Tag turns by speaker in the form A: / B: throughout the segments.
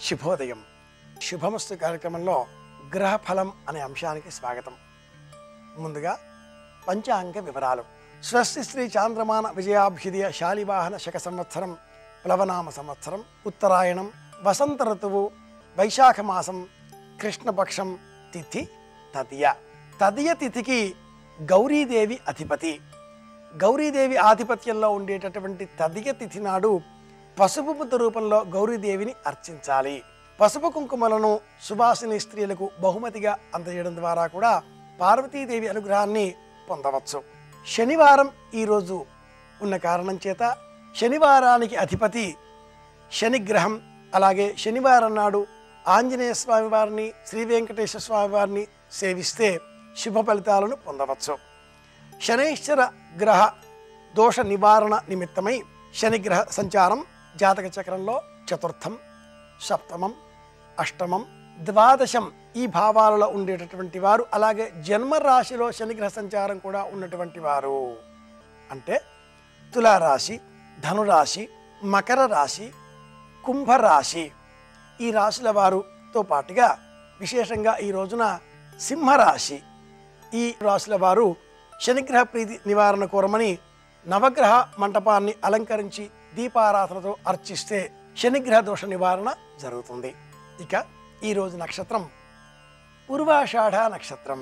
A: శుభోదయం శుభమస్తు కార్యక్రమంలో గ్రహ ఫలం అనే అంశానికి స్వాగతం ముందుగా పంచాంగ వివరాలు స్వస్తి శ్రీ చాంద్రమాన విజయాభ్యుదయ శాలివాహన శక సంవత్సరం ప్లవనామ సంవత్సరం ఉత్తరాయణం వసంత ఋతువు వైశాఖ మాసం కృష్ణపక్షం తిథి తదియ తదియ తిథికి గౌరీదేవి అధిపతి గౌరీదేవి ఆధిపత్యంలో ఉండేటటువంటి తదియ తిథి నాడు పసుపు ముద్ద రూపంలో గౌరీదేవిని అర్చించాలి పసుపు కుంకుమలను సువాసిని స్త్రీలకు బహుమతిగా అందజేయడం ద్వారా కూడా పార్వతీదేవి అనుగ్రహాన్ని పొందవచ్చు శనివారం ఈరోజు ఉన్న కారణం చేత శనివారానికి అధిపతి శనిగ్రహం అలాగే శనివారం నాడు ఆంజనేయ స్వామి వారిని శ్రీ వెంకటేశ్వర స్వామి వారిని సేవిస్తే శుభ ఫలితాలను పొందవచ్చు శనైశ్వర గ్రహ దోష నివారణ నిమిత్తమై శనిగ్రహ సంచారం జాతక చక్రంలో చతుర్థం సప్తమం అష్టమం ద్వాదశం ఈ భావాలలో ఉండేటటువంటి వారు అలాగే జన్మ రాశిలో శనిగ్రహ సంచారం కూడా ఉన్నటువంటి వారు అంటే తులారాశి ధనురాశి మకర రాశి కుంభరాశి ఈ రాశుల వారుతో పాటుగా విశేషంగా ఈ రోజున సింహరాశి ఈ రాశుల వారు శనిగ్రహ ప్రీతి నివారణ కోరమని నవగ్రహ మంటపాన్ని అలంకరించి దీపారాధనతో అర్చిస్తే శనిగ్రహ దోష నివారణ జరుగుతుంది ఇక ఈ రోజు నక్షత్రం పూర్వాషాఢ నక్షత్రం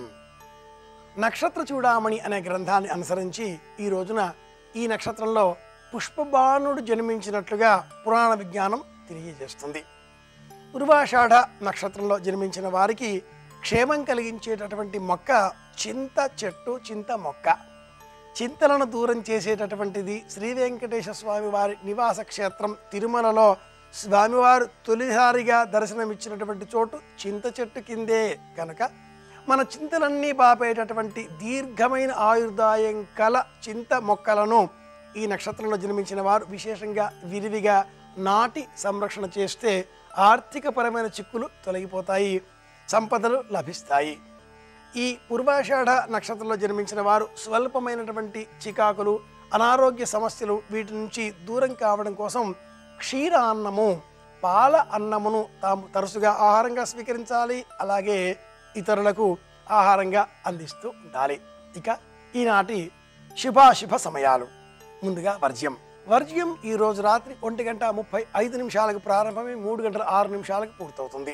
A: నక్షత్ర చూడామణి అనే గ్రంథాన్ని అనుసరించి ఈ రోజున ఈ నక్షత్రంలో పుష్పబాణుడు జన్మించినట్లుగా పురాణ విజ్ఞానం తెలియజేస్తుంది పూర్వాషాఢ నక్షత్రంలో జన్మించిన వారికి క్షేమం కలిగించేటటువంటి మొక్క చింత చెట్టు చింత మొక్క చింతలను దూరం చేసేటటువంటిది శ్రీ వెంకటేశ్వర స్వామి వారి నివాస క్షేత్రం తిరుమలలో స్వామివారు తొలిసారిగా దర్శనమిచ్చినటువంటి చోటు చింత చెట్టు కిందే కనుక మన చింతలన్నీ బాపేటటువంటి దీర్ఘమైన ఆయుర్దాయం కల చింత మొక్కలను ఈ నక్షత్రంలో జన్మించిన వారు విశేషంగా విరివిగా నాటి సంరక్షణ చేస్తే ఆర్థికపరమైన చిక్కులు తొలగిపోతాయి సంపదలు లభిస్తాయి ఈ పూర్వాషాఢ నక్షత్రంలో జన్మించిన వారు స్వల్పమైనటువంటి చికాకులు అనారోగ్య సమస్యలు వీటి నుంచి దూరం కావడం కోసం క్షీర అన్నము పాల అన్నమును తాము తరచుగా ఆహారంగా స్వీకరించాలి అలాగే ఇతరులకు ఆహారంగా అందిస్తూ ఉండాలి ఇక ఈనాటి శుభాశుభ సమయాలు ముందుగా వర్జ్యం వర్జ్యం ఈ రోజు రాత్రి ఒంటి గంట ముప్పై ఐదు నిమిషాలకు ప్రారంభమై మూడు గంటల ఆరు నిమిషాలకు పూర్తవుతుంది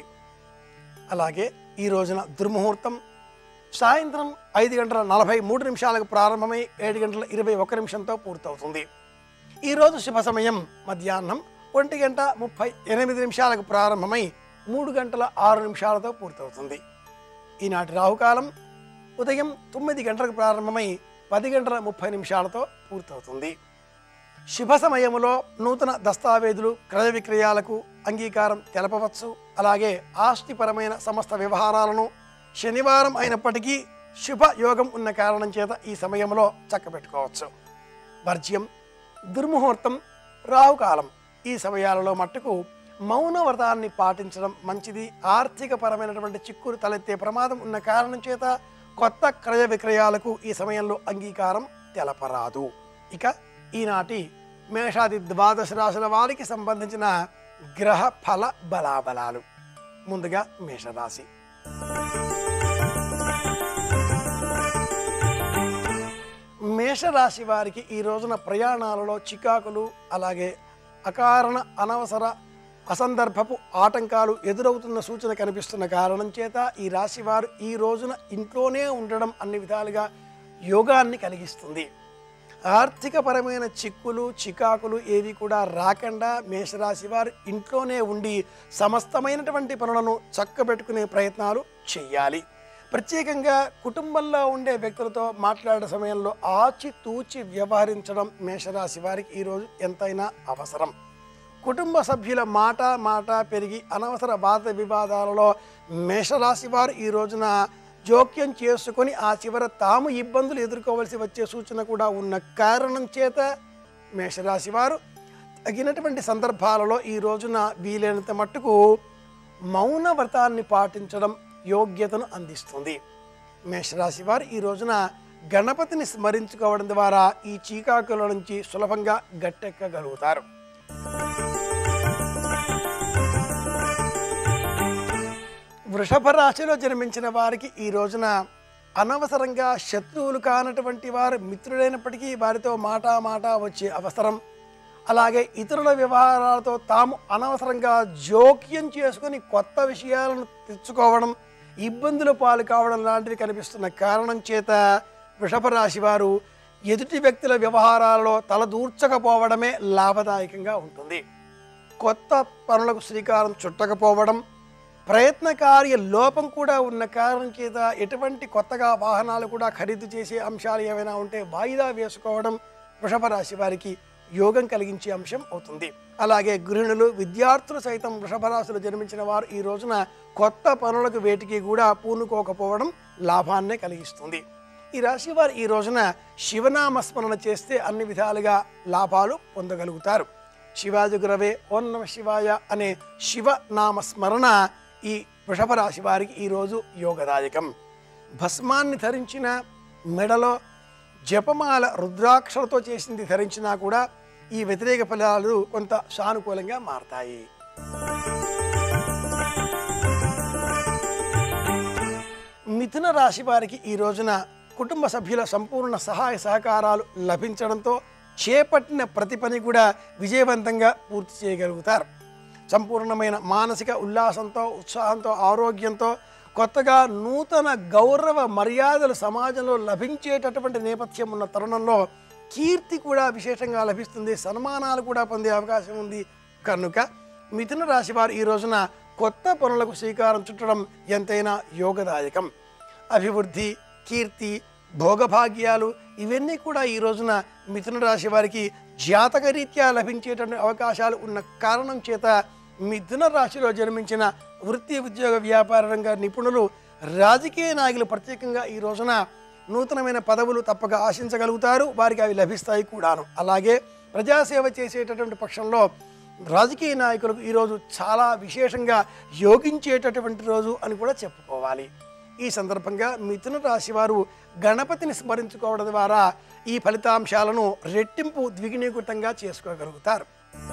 A: అలాగే ఈ రోజున దుర్ముహూర్తం సాయంత్రం ఐదు గంటల నలభై మూడు నిమిషాలకు ప్రారంభమై ఏడు గంటల ఇరవై ఒక్క నిమిషంతో పూర్తవుతుంది ఈరోజు శుభ సమయం మధ్యాహ్నం ఒంటి గంట ముప్పై ఎనిమిది నిమిషాలకు ప్రారంభమై మూడు గంటల ఆరు నిమిషాలతో పూర్తవుతుంది ఈనాటి రాహుకాలం ఉదయం తొమ్మిది గంటలకు ప్రారంభమై పది గంటల ముప్పై నిమిషాలతో పూర్తవుతుంది శుభ సమయములో నూతన దస్తావేజులు క్రయ విక్రయాలకు అంగీకారం తెలపవచ్చు అలాగే ఆస్తిపరమైన సమస్త వ్యవహారాలను శనివారం అయినప్పటికీ శుభ యోగం ఉన్న కారణం చేత ఈ సమయంలో చక్కబెట్టుకోవచ్చు వర్జ్యం దుర్ముహూర్తం రాహుకాలం ఈ సమయాలలో మట్టుకు మౌన వ్రతాన్ని పాటించడం మంచిది ఆర్థిక పరమైనటువంటి చిక్కులు తలెత్తే ప్రమాదం ఉన్న కారణం చేత కొత్త క్రయ విక్రయాలకు ఈ సమయంలో అంగీకారం తెలపరాదు ఇక ఈనాటి మేషాది ద్వాదశ రాశుల వారికి సంబంధించిన గ్రహ ఫల బలాబలాలు ముందుగా మేషరాశి మేషరాశి వారికి ఈ రోజున ప్రయాణాలలో చికాకులు అలాగే అకారణ అనవసర అసందర్భపు ఆటంకాలు ఎదురవుతున్న సూచన కనిపిస్తున్న కారణం చేత ఈ రాశి వారు ఈ రోజున ఇంట్లోనే ఉండడం అన్ని విధాలుగా యోగాన్ని కలిగిస్తుంది ఆర్థికపరమైన చిక్కులు చికాకులు ఏవి కూడా రాకుండా మేషరాశి వారు ఇంట్లోనే ఉండి సమస్తమైనటువంటి పనులను చక్కబెట్టుకునే ప్రయత్నాలు చేయాలి ప్రత్యేకంగా కుటుంబంలో ఉండే వ్యక్తులతో మాట్లాడే సమయంలో ఆచితూచి వ్యవహరించడం మేషరాశి వారికి ఈరోజు ఎంతైనా అవసరం కుటుంబ సభ్యుల మాట మాట పెరిగి అనవసర వాద వివాదాలలో మేషరాశి వారు ఈ రోజున జోక్యం చేసుకొని ఆ చివర తాము ఇబ్బందులు ఎదుర్కోవలసి వచ్చే సూచన కూడా ఉన్న కారణం చేత మేషరాశి వారు తగినటువంటి సందర్భాలలో ఈ రోజున వీలైనంత మట్టుకు మౌన వ్రతాన్ని పాటించడం యోగ్యతను అందిస్తుంది మేషరాశి వారు ఈ రోజున గణపతిని స్మరించుకోవడం ద్వారా ఈ చీకాకుల నుంచి సులభంగా గట్టెక్కగలుగుతారు వృషభ రాశిలో జన్మించిన వారికి ఈ రోజున అనవసరంగా శత్రువులు కానటువంటి వారు మిత్రుడైనప్పటికీ వారితో మాటా మాట వచ్చే అవసరం అలాగే ఇతరుల వ్యవహారాలతో తాము అనవసరంగా జోక్యం చేసుకొని కొత్త విషయాలను తెచ్చుకోవడం ఇబ్బందుల పాలు కావడం లాంటివి కనిపిస్తున్న కారణం చేత వృషభ రాశి వారు ఎదుటి వ్యక్తుల వ్యవహారాలలో తలదూర్చకపోవడమే లాభదాయకంగా ఉంటుంది కొత్త పనులకు శ్రీకారం చుట్టకపోవడం ప్రయత్నకార్య లోపం కూడా ఉన్న కారణం చేత ఎటువంటి కొత్తగా వాహనాలు కూడా ఖరీదు చేసే అంశాలు ఏమైనా ఉంటే వాయిదా వేసుకోవడం వృషభ రాశి వారికి యోగం కలిగించే అంశం అవుతుంది అలాగే గృహిణులు విద్యార్థులు సైతం వృషభ రాశిలో జన్మించిన వారు ఈ రోజున కొత్త పనులకు వేటికి కూడా పూనుకోకపోవడం లాభాన్నే కలిగిస్తుంది ఈ రాశి వారు ఈ రోజున శివనామస్మరణ చేస్తే అన్ని విధాలుగా లాభాలు పొందగలుగుతారు శివాజి గురవే ఓం నమ శివాయ అనే శివనామ స్మరణ ఈ వృషభ రాశి వారికి ఈరోజు యోగదాయకం భస్మాన్ని ధరించిన మెడలో జపమాల రుద్రాక్షలతో చేసింది ధరించినా కూడా ఈ వ్యతిరేక ఫలాలు కొంత సానుకూలంగా మారతాయి మిథున రాశి వారికి ఈ రోజున కుటుంబ సభ్యుల సంపూర్ణ సహాయ సహకారాలు లభించడంతో చేపట్టిన ప్రతి పని కూడా విజయవంతంగా పూర్తి చేయగలుగుతారు సంపూర్ణమైన మానసిక ఉల్లాసంతో ఉత్సాహంతో ఆరోగ్యంతో కొత్తగా నూతన గౌరవ మర్యాదలు సమాజంలో లభించేటటువంటి నేపథ్యం ఉన్న తరుణంలో కీర్తి కూడా విశేషంగా లభిస్తుంది సన్మానాలు కూడా పొందే అవకాశం ఉంది కనుక మిథున రాశి వారు ఈ రోజున కొత్త పనులకు శ్రీకారం చుట్టడం ఎంతైనా యోగదాయకం అభివృద్ధి కీర్తి భోగభాగ్యాలు ఇవన్నీ కూడా ఈ రోజున మిథున రాశి వారికి జాతకరీత్యా లభించేటువంటి అవకాశాలు ఉన్న కారణం చేత మిథున రాశిలో జన్మించిన వృత్తి ఉద్యోగ వ్యాపార రంగ నిపుణులు రాజకీయ నాయకులు ప్రత్యేకంగా ఈ రోజున నూతనమైన పదవులు తప్పక ఆశించగలుగుతారు వారికి అవి లభిస్తాయి కూడాను అలాగే ప్రజాసేవ చేసేటటువంటి పక్షంలో రాజకీయ నాయకులకు ఈరోజు చాలా విశేషంగా యోగించేటటువంటి రోజు అని కూడా చెప్పుకోవాలి ఈ సందర్భంగా మిథున రాశి వారు గణపతిని స్మరించుకోవడం ద్వారా ఈ ఫలితాంశాలను రెట్టింపు ద్విగుణీకృతంగా చేసుకోగలుగుతారు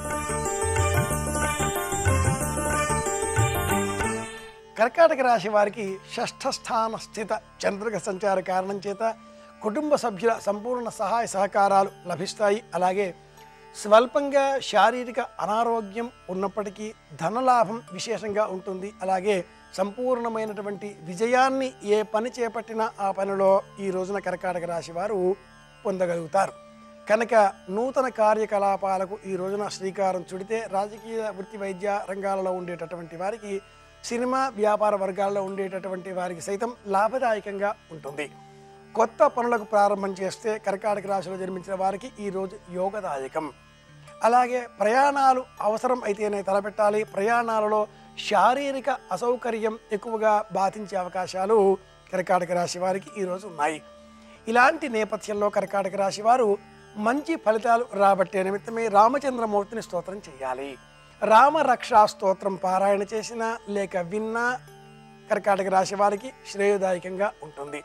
A: కర్కాటక రాశి వారికి షష్ఠ స్థాన స్థిత చంద్రిక సంచార కారణం చేత కుటుంబ సభ్యుల సంపూర్ణ సహాయ సహకారాలు లభిస్తాయి అలాగే స్వల్పంగా శారీరక అనారోగ్యం ఉన్నప్పటికీ ధనలాభం విశేషంగా ఉంటుంది అలాగే సంపూర్ణమైనటువంటి విజయాన్ని ఏ పని చేపట్టినా ఆ పనిలో ఈ రోజున కర్కాటక రాశి వారు పొందగలుగుతారు కనుక నూతన కార్యకలాపాలకు ఈ రోజున శ్రీకారం చుడితే రాజకీయ వృత్తి వైద్య రంగాలలో ఉండేటటువంటి వారికి సినిమా వ్యాపార వర్గాల్లో ఉండేటటువంటి వారికి సైతం లాభదాయకంగా ఉంటుంది కొత్త పనులకు ప్రారంభం చేస్తే కర్కాటక రాశిలో జన్మించిన వారికి ఈరోజు యోగదాయకం అలాగే ప్రయాణాలు అవసరం అయితేనే తలపెట్టాలి ప్రయాణాలలో శారీరక అసౌకర్యం ఎక్కువగా బాధించే అవకాశాలు కర్కాటక రాశి వారికి ఈరోజు ఉన్నాయి ఇలాంటి నేపథ్యంలో కర్కాటక రాశి వారు మంచి ఫలితాలు రాబట్టే నిమిత్తమే రామచంద్రమూర్తిని స్తోత్రం చేయాలి రామరక్షా స్తోత్రం పారాయణ చేసినా లేక విన్నా కర్కాటక రాశి వారికి శ్రేయోదాయకంగా ఉంటుంది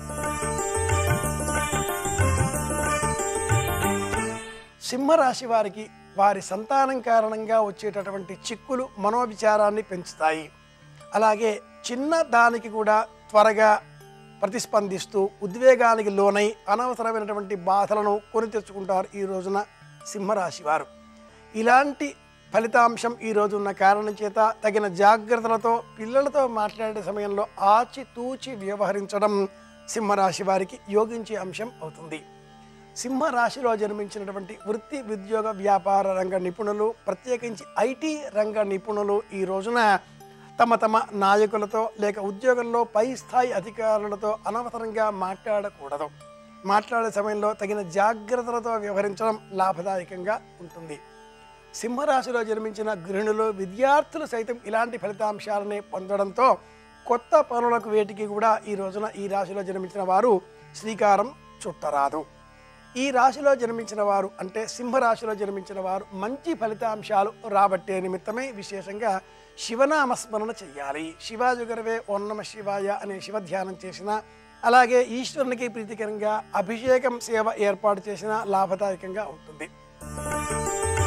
A: సింహరాశి వారికి వారి సంతానం కారణంగా వచ్చేటటువంటి చిక్కులు మనోవిచారాన్ని పెంచుతాయి అలాగే చిన్న దానికి కూడా త్వరగా ప్రతిస్పందిస్తూ ఉద్వేగానికి లోనై అనవసరమైనటువంటి బాధలను కొని తెచ్చుకుంటారు ఈ రోజున సింహరాశి వారు ఇలాంటి ఫలితాంశం ఈ రోజు ఉన్న కారణం చేత తగిన జాగ్రత్తలతో పిల్లలతో మాట్లాడే సమయంలో ఆచితూచి వ్యవహరించడం సింహరాశి వారికి యోగించే అంశం అవుతుంది సింహరాశిలో జన్మించినటువంటి వృత్తి ఉద్యోగ వ్యాపార రంగ నిపుణులు ప్రత్యేకించి ఐటీ రంగ నిపుణులు ఈ రోజున తమ తమ నాయకులతో లేక ఉద్యోగంలో పై స్థాయి అధికారులతో అనవసరంగా మాట్లాడకూడదు మాట్లాడే సమయంలో తగిన జాగ్రత్తలతో వ్యవహరించడం లాభదాయకంగా ఉంటుంది సింహరాశిలో జన్మించిన గృహిణులు విద్యార్థులు సైతం ఇలాంటి ఫలితాంశాలని పొందడంతో కొత్త పనులకు వేటికి కూడా ఈ రోజున ఈ రాశిలో జన్మించిన వారు శ్రీకారం చుట్టరాదు ఈ రాశిలో జన్మించిన వారు అంటే సింహరాశిలో జన్మించిన వారు మంచి ఫలితాంశాలు రాబట్టే నిమిత్తమై విశేషంగా శివనామస్మరణ చెయ్యాలి శివాజు గరవే ఓం నమ శివాయ అనే శివ ధ్యానం చేసిన అలాగే ఈశ్వరునికి ప్రీతికరంగా అభిషేకం సేవ ఏర్పాటు చేసిన లాభదాయకంగా ఉంటుంది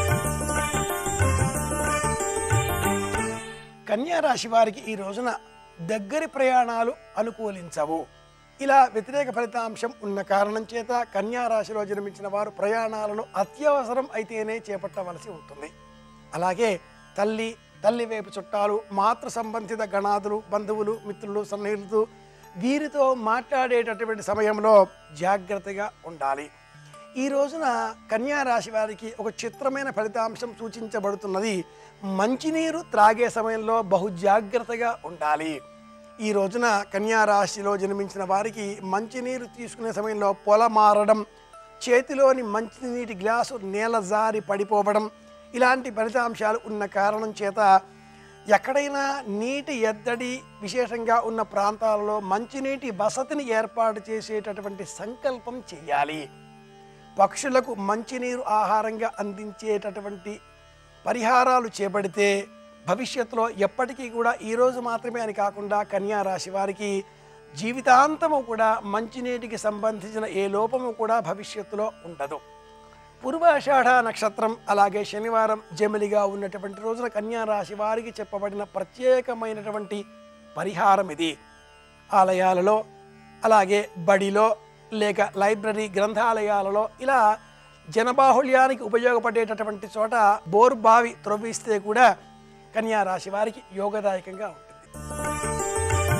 A: కన్యా రాశి వారికి ఈ రోజున దగ్గరి ప్రయాణాలు అనుకూలించవు ఇలా వ్యతిరేక ఫలితాంశం ఉన్న కారణం చేత కన్యా రాశిలో జన్మించిన వారు ప్రయాణాలను అత్యవసరం అయితేనే చేపట్టవలసి ఉంటుంది అలాగే తల్లి తల్లి వైపు చుట్టాలు మాతృ సంబంధిత గణాదులు బంధువులు మిత్రులు సన్నిహితులు వీరితో మాట్లాడేటటువంటి సమయంలో జాగ్రత్తగా ఉండాలి ఈ రోజున కన్యా రాశి వారికి ఒక చిత్రమైన ఫలితాంశం సూచించబడుతున్నది మంచినీరు త్రాగే సమయంలో బహు జాగ్రత్తగా ఉండాలి ఈ రోజున కన్యా రాశిలో జన్మించిన వారికి మంచినీరు తీసుకునే సమయంలో పొల మారడం చేతిలోని మంచినీటి గ్లాసు నేల జారి పడిపోవడం ఇలాంటి ఫలితాంశాలు ఉన్న కారణం చేత ఎక్కడైనా నీటి ఎద్దడి విశేషంగా ఉన్న ప్రాంతాలలో మంచినీటి వసతిని ఏర్పాటు చేసేటటువంటి సంకల్పం చేయాలి పక్షులకు మంచినీరు ఆహారంగా అందించేటటువంటి పరిహారాలు చేపడితే భవిష్యత్తులో ఎప్పటికీ కూడా ఈరోజు మాత్రమే అని కాకుండా కన్యా రాశి వారికి జీవితాంతము కూడా మంచినీటికి సంబంధించిన ఏ లోపము కూడా భవిష్యత్తులో ఉండదు పూర్వాషాఢ నక్షత్రం అలాగే శనివారం జమిలిగా ఉన్నటువంటి రోజున కన్యా రాశి వారికి చెప్పబడిన ప్రత్యేకమైనటువంటి పరిహారం ఇది ఆలయాలలో అలాగే బడిలో లేక లైబ్రరీ గ్రంథాలయాలలో ఇలా జనబాహుళ్యానికి ఉపయోగపడేటటువంటి చోట బోరు బావి త్రవ్విస్తే కూడా కన్యా రాశి వారికి యోగదాయకంగా ఉంటుంది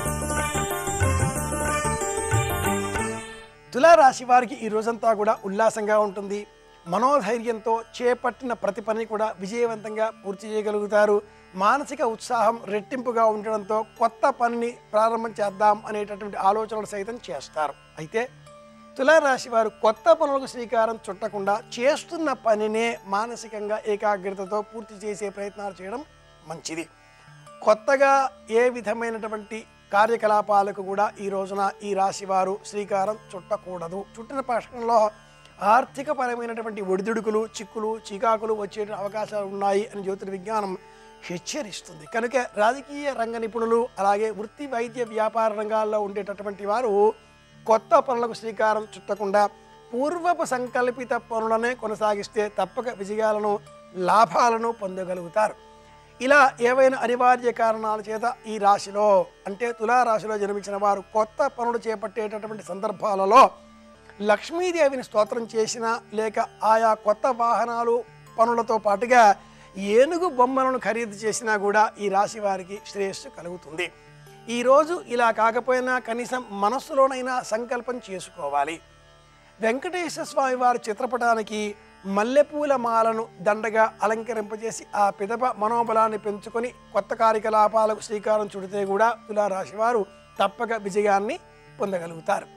A: తులారాశి వారికి ఈ రోజంతా కూడా ఉల్లాసంగా ఉంటుంది మనోధైర్యంతో చేపట్టిన ప్రతి పని కూడా విజయవంతంగా పూర్తి చేయగలుగుతారు మానసిక ఉత్సాహం రెట్టింపుగా ఉండడంతో కొత్త పనిని ప్రారంభం చేద్దాం అనేటటువంటి ఆలోచనలు సైతం చేస్తారు అయితే తులారాశి వారు కొత్త పనులకు శ్రీకారం చుట్టకుండా చేస్తున్న పనినే మానసికంగా ఏకాగ్రతతో పూర్తి చేసే ప్రయత్నాలు చేయడం మంచిది కొత్తగా ఏ విధమైనటువంటి కార్యకలాపాలకు కూడా ఈ రోజున ఈ రాశి వారు శ్రీకారం చుట్టకూడదు చుట్టిన పక్షంలో ఆర్థిక పరమైనటువంటి ఒడిదుడుకులు చిక్కులు చికాకులు వచ్చే అవకాశాలు ఉన్నాయి అని జ్యోతిర్విజ్ఞానం హెచ్చరిస్తుంది కనుక రాజకీయ రంగ నిపుణులు అలాగే వృత్తి వైద్య వ్యాపార రంగాల్లో ఉండేటటువంటి వారు కొత్త పనులకు శ్రీకారం చుట్టకుండా పూర్వపు సంకల్పిత పనులనే కొనసాగిస్తే తప్పక విజయాలను లాభాలను పొందగలుగుతారు ఇలా ఏవైనా అనివార్య కారణాల చేత ఈ రాశిలో అంటే తులారాశిలో జన్మించిన వారు కొత్త పనులు చేపట్టేటటువంటి సందర్భాలలో లక్ష్మీదేవిని స్తోత్రం చేసినా లేక ఆయా కొత్త వాహనాలు పనులతో పాటుగా ఏనుగు బొమ్మలను ఖరీదు చేసినా కూడా ఈ రాశి వారికి శ్రేయస్సు కలుగుతుంది ఈరోజు ఇలా కాకపోయినా కనీసం మనస్సులోనైనా సంకల్పం చేసుకోవాలి వెంకటేశ్వర స్వామి వారి చిత్రపటానికి మల్లెపూల మాలను దండగా అలంకరింపజేసి ఆ పిదప మనోబలాన్ని పెంచుకొని కొత్త కార్యకలాపాలకు శ్రీకారం చుడితే కూడా తులారాశి వారు తప్పక విజయాన్ని పొందగలుగుతారు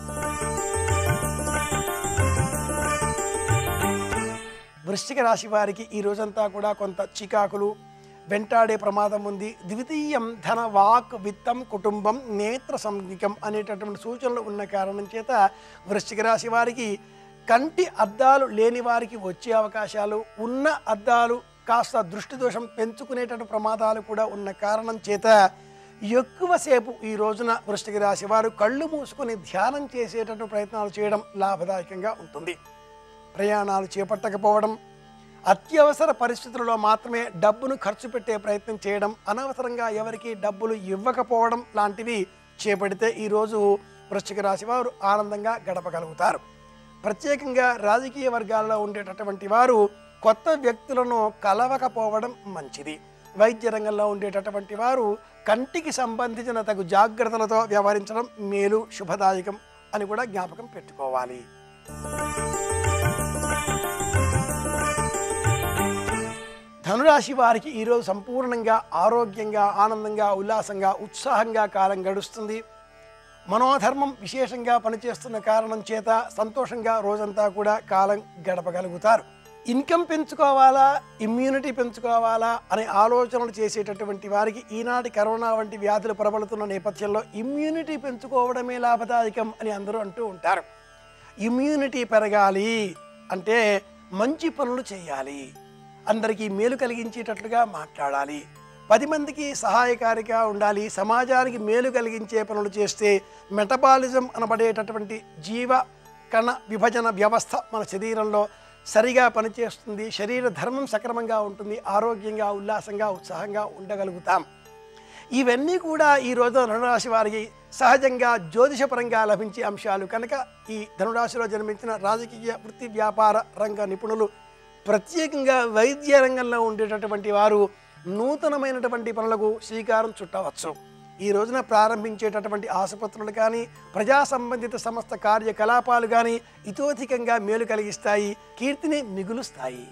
A: వృశ్చిక రాశి వారికి ఈ రోజంతా కూడా కొంత చికాకులు వెంటాడే ప్రమాదం ఉంది ద్వితీయం ధన వాక్ విత్తం కుటుంబం నేత్ర సంజ్ఞికం అనేటటువంటి సూచనలు ఉన్న కారణం చేత వృశ్చిక రాశి వారికి కంటి అద్దాలు లేని వారికి వచ్చే అవకాశాలు ఉన్న అద్దాలు కాస్త దృష్టి దోషం పెంచుకునేటటువంటి ప్రమాదాలు కూడా ఉన్న కారణం చేత ఎక్కువసేపు ఈ రోజున వృశ్చిక రాశి వారు కళ్ళు మూసుకొని ధ్యానం చేసేటటువంటి ప్రయత్నాలు చేయడం లాభదాయకంగా ఉంటుంది ప్రయాణాలు చేపట్టకపోవడం అత్యవసర పరిస్థితులలో మాత్రమే డబ్బును ఖర్చు పెట్టే ప్రయత్నం చేయడం అనవసరంగా ఎవరికి డబ్బులు ఇవ్వకపోవడం లాంటివి చేపడితే ఈరోజు వృశ్చిక రాశి వారు ఆనందంగా గడపగలుగుతారు ప్రత్యేకంగా రాజకీయ వర్గాల్లో ఉండేటటువంటి వారు కొత్త వ్యక్తులను కలవకపోవడం మంచిది వైద్య రంగంలో ఉండేటటువంటి వారు కంటికి సంబంధించిన తగు జాగ్రత్తలతో వ్యవహరించడం మేలు శుభదాయకం అని కూడా జ్ఞాపకం పెట్టుకోవాలి ధనురాశి వారికి ఈరోజు సంపూర్ణంగా ఆరోగ్యంగా ఆనందంగా ఉల్లాసంగా ఉత్సాహంగా కాలం గడుస్తుంది మనోధర్మం విశేషంగా పనిచేస్తున్న కారణం చేత సంతోషంగా రోజంతా కూడా కాలం గడపగలుగుతారు ఇన్కమ్ పెంచుకోవాలా ఇమ్యూనిటీ పెంచుకోవాలా అనే ఆలోచనలు చేసేటటువంటి వారికి ఈనాటి కరోనా వంటి వ్యాధులు ప్రబలుతున్న నేపథ్యంలో ఇమ్యూనిటీ పెంచుకోవడమే లాభదాయకం అని అందరూ అంటూ ఉంటారు ఇమ్యూనిటీ పెరగాలి అంటే మంచి పనులు చేయాలి అందరికీ మేలు కలిగించేటట్లుగా మాట్లాడాలి పది మందికి సహాయకారిగా ఉండాలి సమాజానికి మేలు కలిగించే పనులు చేస్తే మెటబాలిజం అనబడేటటువంటి జీవ కణ విభజన వ్యవస్థ మన శరీరంలో సరిగా పనిచేస్తుంది శరీర ధర్మం సక్రమంగా ఉంటుంది ఆరోగ్యంగా ఉల్లాసంగా ఉత్సాహంగా ఉండగలుగుతాం ఇవన్నీ కూడా ఈ రోజు ధనురాశి వారికి సహజంగా జ్యోతిషపరంగా లభించే అంశాలు కనుక ఈ ధనురాశిలో జన్మించిన రాజకీయ వృత్తి వ్యాపార రంగ నిపుణులు ప్రత్యేకంగా వైద్య రంగంలో ఉండేటటువంటి వారు నూతనమైనటువంటి పనులకు శ్రీకారం చుట్టవచ్చు ఈ రోజున ప్రారంభించేటటువంటి ఆసుపత్రులు కానీ ప్రజా సంబంధిత సంస్థ కార్యకలాపాలు కానీ ఇతోధికంగా మేలు కలిగిస్తాయి కీర్తిని మిగులుస్తాయి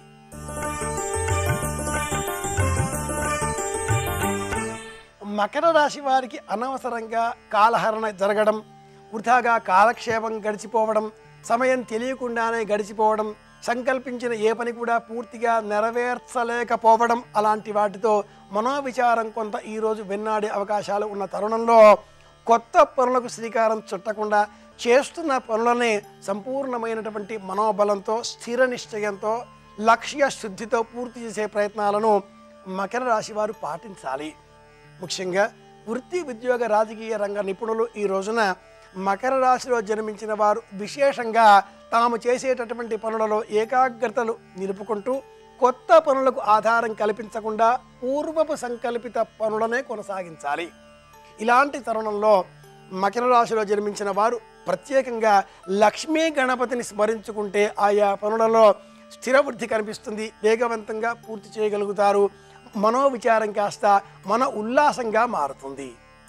A: మకర రాశి వారికి అనవసరంగా కాలహరణ జరగడం వృధాగా కాలక్షేపం గడిచిపోవడం సమయం తెలియకుండానే గడిచిపోవడం సంకల్పించిన ఏ పని కూడా పూర్తిగా నెరవేర్చలేకపోవడం అలాంటి వాటితో మనోవిచారం కొంత ఈరోజు వెన్నాడే అవకాశాలు ఉన్న తరుణంలో కొత్త పనులకు శ్రీకారం చుట్టకుండా చేస్తున్న పనులనే సంపూర్ణమైనటువంటి మనోబలంతో స్థిర నిశ్చయంతో లక్ష్య శుద్ధితో పూర్తి చేసే ప్రయత్నాలను మకర రాశి వారు పాటించాలి ముఖ్యంగా వృత్తి ఉద్యోగ రాజకీయ రంగ నిపుణులు ఈ రోజున మకర రాశిలో జన్మించిన వారు విశేషంగా తాము చేసేటటువంటి పనులలో ఏకాగ్రతలు నిలుపుకుంటూ కొత్త పనులకు ఆధారం కల్పించకుండా పూర్వపు సంకల్పిత పనులనే కొనసాగించాలి ఇలాంటి తరుణంలో మకర రాశిలో జన్మించిన వారు ప్రత్యేకంగా లక్ష్మీ గణపతిని స్మరించుకుంటే ఆయా పనులలో స్థిర వృద్ధి కనిపిస్తుంది వేగవంతంగా పూర్తి చేయగలుగుతారు మనోవిచారం కాస్త మన ఉల్లాసంగా మారుతుంది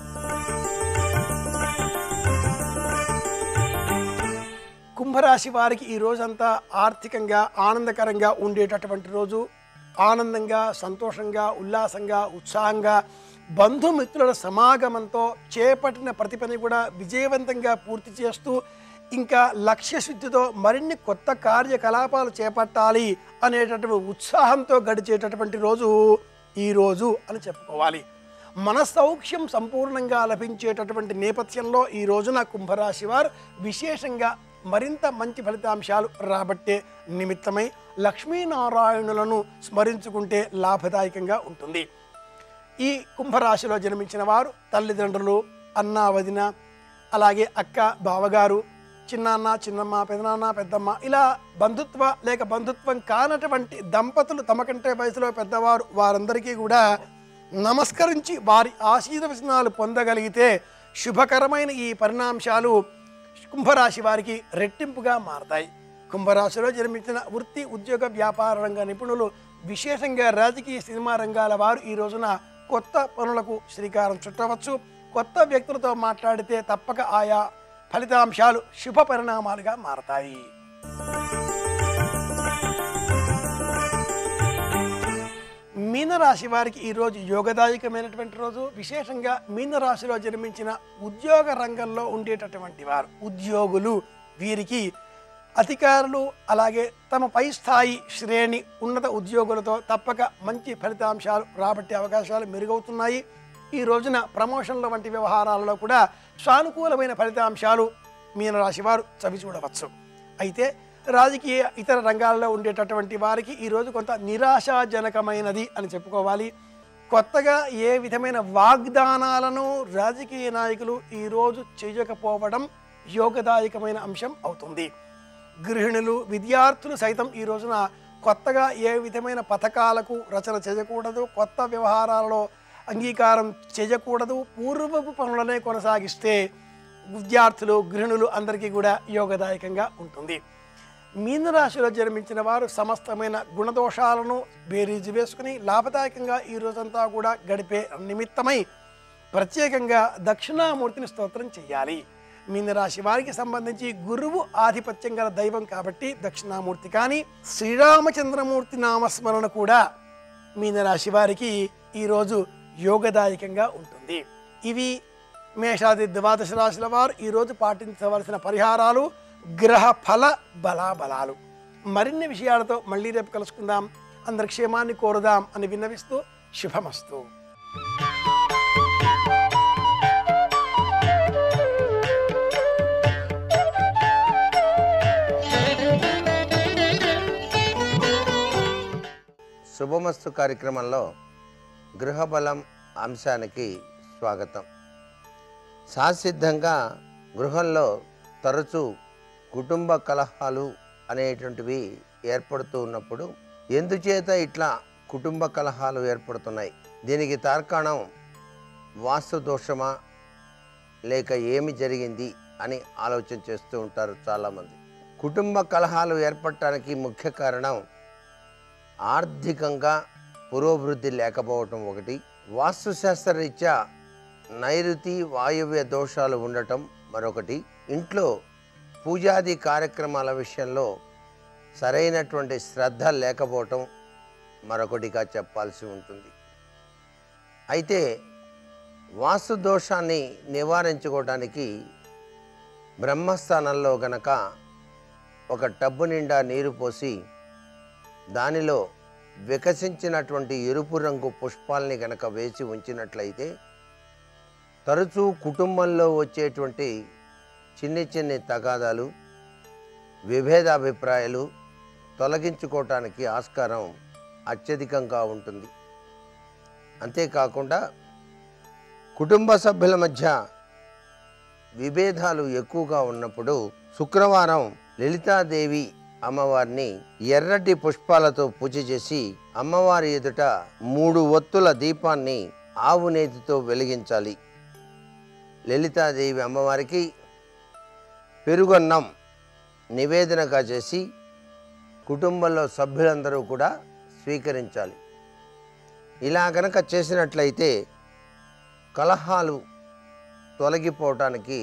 A: కుంభరాశి వారికి ఈ రోజంతా ఆర్థికంగా ఆనందకరంగా ఉండేటటువంటి రోజు ఆనందంగా సంతోషంగా ఉల్లాసంగా ఉత్సాహంగా బంధుమిత్రుల సమాగమంతో చేపట్టిన ప్రతి పని కూడా విజయవంతంగా పూర్తి చేస్తూ ఇంకా లక్ష్య శుద్ధితో మరిన్ని కొత్త కార్యకలాపాలు చేపట్టాలి అనేటటువంటి ఉత్సాహంతో గడిచేటటువంటి రోజు ఈ రోజు అని చెప్పుకోవాలి మన సౌఖ్యం సంపూర్ణంగా లభించేటటువంటి నేపథ్యంలో ఈ రోజున కుంభరాశి వారు విశేషంగా మరింత మంచి ఫలితాంశాలు రాబట్టే నిమిత్తమై లక్ష్మీనారాయణులను స్మరించుకుంటే లాభదాయకంగా ఉంటుంది ఈ కుంభరాశిలో జన్మించిన వారు తల్లిదండ్రులు అన్న వదిన అలాగే అక్క బావగారు చిన్నాన్న చిన్నమ్మ పెదనాన్న పెద్దమ్మ ఇలా బంధుత్వ లేక బంధుత్వం కానటువంటి దంపతులు తమకంటే వయసులో పెద్దవారు వారందరికీ కూడా నమస్కరించి వారి ఆశీర్వచనాలు పొందగలిగితే శుభకరమైన ఈ పరిణాంశాలు కుంభరాశి వారికి రెట్టింపుగా మారతాయి కుంభరాశిలో జన్మించిన వృత్తి ఉద్యోగ వ్యాపార రంగ నిపుణులు విశేషంగా రాజకీయ సినిమా రంగాల వారు ఈ రోజున కొత్త పనులకు శ్రీకారం చుట్టవచ్చు కొత్త వ్యక్తులతో మాట్లాడితే తప్పక ఆయా ఫలితాంశాలు శుభ పరిణామాలుగా మారతాయి మీనరాశి వారికి ఈరోజు యోగదాయకమైనటువంటి రోజు విశేషంగా మీనరాశిలో జన్మించిన ఉద్యోగ రంగంలో ఉండేటటువంటి వారు ఉద్యోగులు వీరికి అధికారులు అలాగే తమ పై స్థాయి శ్రేణి ఉన్నత ఉద్యోగులతో తప్పక మంచి ఫలితాంశాలు రాబట్టే అవకాశాలు మెరుగవుతున్నాయి ఈ రోజున ప్రమోషన్ల వంటి వ్యవహారాలలో కూడా సానుకూలమైన ఫలితాంశాలు మీనరాశి వారు చవి చూడవచ్చు అయితే రాజకీయ ఇతర రంగాల్లో ఉండేటటువంటి వారికి ఈరోజు కొంత నిరాశాజనకమైనది అని చెప్పుకోవాలి కొత్తగా ఏ విధమైన వాగ్దానాలను రాజకీయ నాయకులు ఈరోజు చేయకపోవడం యోగదాయకమైన అంశం అవుతుంది గృహిణులు విద్యార్థులు సైతం ఈ రోజున కొత్తగా ఏ విధమైన పథకాలకు రచన చేయకూడదు కొత్త వ్యవహారాలలో అంగీకారం చేయకూడదు పూర్వపు పనులనే కొనసాగిస్తే విద్యార్థులు గృహిణులు అందరికీ కూడా యోగదాయకంగా ఉంటుంది మీనరాశిలో జన్మించిన వారు సమస్తమైన గుణదోషాలను బేరీజు వేసుకుని లాభదాయకంగా ఈ రోజంతా కూడా గడిపే నిమిత్తమై ప్రత్యేకంగా దక్షిణామూర్తిని స్తోత్రం చేయాలి మీనరాశి వారికి సంబంధించి గురువు ఆధిపత్యం గల దైవం కాబట్టి దక్షిణామూర్తి కానీ శ్రీరామచంద్రమూర్తి నామస్మరణ కూడా మీనరాశి వారికి ఈరోజు యోగదాయకంగా ఉంటుంది ఇవి మేషాది ద్వాదశ రాశుల వారు ఈరోజు పాటించవలసిన పరిహారాలు గ్రహ ఫల బలాబలాలు మరిన్ని విషయాలతో మళ్ళీ రేపు కలుసుకుందాం అందరి క్షేమాన్ని కోరుదాం అని విన్నవిస్తూ శుభమస్తు
B: శుభమస్తు కార్యక్రమంలో గృహబలం అంశానికి స్వాగతం సాసిద్ధంగా గృహంలో తరచూ కుటుంబ కలహాలు అనేటువంటివి ఏర్పడుతూ ఉన్నప్పుడు ఎందుచేత ఇట్లా కుటుంబ కలహాలు ఏర్పడుతున్నాయి దీనికి తార్కాణం వాస్తు దోషమా లేక ఏమి జరిగింది అని ఆలోచన చేస్తూ ఉంటారు చాలామంది కుటుంబ కలహాలు ఏర్పడటానికి ముఖ్య కారణం ఆర్థికంగా పురోభివృద్ధి లేకపోవటం ఒకటి వాస్తుశాస్త్రరీత్యా నైరుతి వాయువ్య దోషాలు ఉండటం మరొకటి ఇంట్లో పూజాది కార్యక్రమాల విషయంలో సరైనటువంటి శ్రద్ధ లేకపోవటం మరొకటిగా చెప్పాల్సి ఉంటుంది అయితే వాస్తు దోషాన్ని నివారించుకోవడానికి బ్రహ్మస్థానంలో గనక ఒక టబ్బు నిండా నీరు పోసి దానిలో వికసించినటువంటి ఎరుపు రంగు పుష్పాల్ని గనక వేసి ఉంచినట్లయితే తరచూ కుటుంబంలో వచ్చేటువంటి చిన్ని చిన్ని తగాదాలు విభేదాభిప్రాయాలు తొలగించుకోవటానికి ఆస్కారం అత్యధికంగా ఉంటుంది అంతేకాకుండా కుటుంబ సభ్యుల మధ్య విభేదాలు ఎక్కువగా ఉన్నప్పుడు శుక్రవారం లలితాదేవి అమ్మవారిని ఎర్రటి పుష్పాలతో పూజ చేసి అమ్మవారి ఎదుట మూడు ఒత్తుల దీపాన్ని ఆవు నేతితో వెలిగించాలి లలితాదేవి అమ్మవారికి పెరుగన్నం నివేదనగా చేసి కుటుంబంలో సభ్యులందరూ కూడా స్వీకరించాలి ఇలా గనక చేసినట్లయితే కలహాలు తొలగిపోవటానికి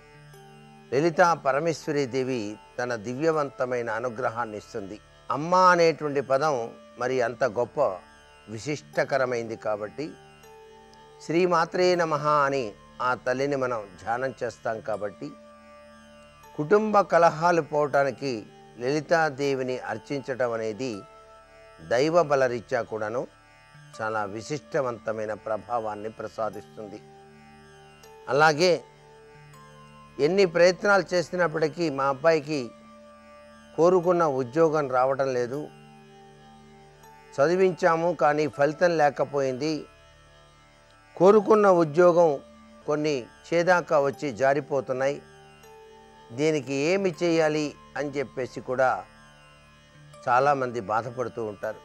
B: లలితా పరమేశ్వరి దేవి తన దివ్యవంతమైన అనుగ్రహాన్ని ఇస్తుంది అమ్మ అనేటువంటి పదం మరి అంత గొప్ప విశిష్టకరమైంది కాబట్టి శ్రీమాత్రే నమ అని ఆ తల్లిని మనం ధ్యానం చేస్తాం కాబట్టి కుటుంబ కలహాలు పోవటానికి లలితాదేవిని అర్చించటం అనేది దైవ బలరీత్యా కూడాను చాలా విశిష్టవంతమైన ప్రభావాన్ని ప్రసాదిస్తుంది అలాగే ఎన్ని ప్రయత్నాలు చేసినప్పటికీ మా అబ్బాయికి కోరుకున్న ఉద్యోగం రావటం లేదు చదివించాము కానీ ఫలితం లేకపోయింది కోరుకున్న ఉద్యోగం కొన్ని చేదాకా వచ్చి జారిపోతున్నాయి దీనికి ఏమి చేయాలి అని చెప్పేసి కూడా చాలామంది బాధపడుతూ ఉంటారు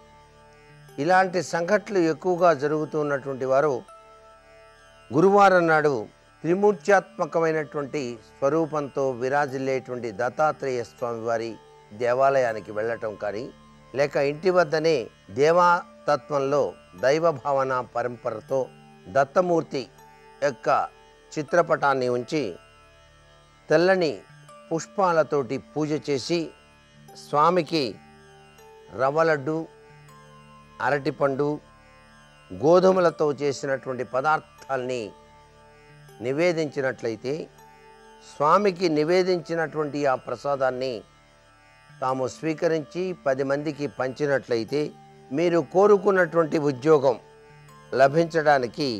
B: ఇలాంటి సంఘటనలు ఎక్కువగా జరుగుతూ ఉన్నటువంటి వారు గురువారం నాడు త్రిమూర్త్యాత్మకమైనటువంటి స్వరూపంతో విరాజిల్లేటువంటి దత్తాత్రేయ స్వామి వారి దేవాలయానికి వెళ్ళటం కానీ లేక ఇంటి వద్దనే దేవాతత్వంలో దైవ భావన పరంపరతో దత్తమూర్తి యొక్క చిత్రపటాన్ని ఉంచి తెల్లని పుష్పాలతోటి పూజ చేసి స్వామికి రవ్వ లడ్డు అరటిపండు గోధుమలతో చేసినటువంటి పదార్థాల్ని నివేదించినట్లయితే స్వామికి నివేదించినటువంటి ఆ ప్రసాదాన్ని తాము స్వీకరించి పది మందికి పంచినట్లయితే మీరు కోరుకున్నటువంటి ఉద్యోగం లభించడానికి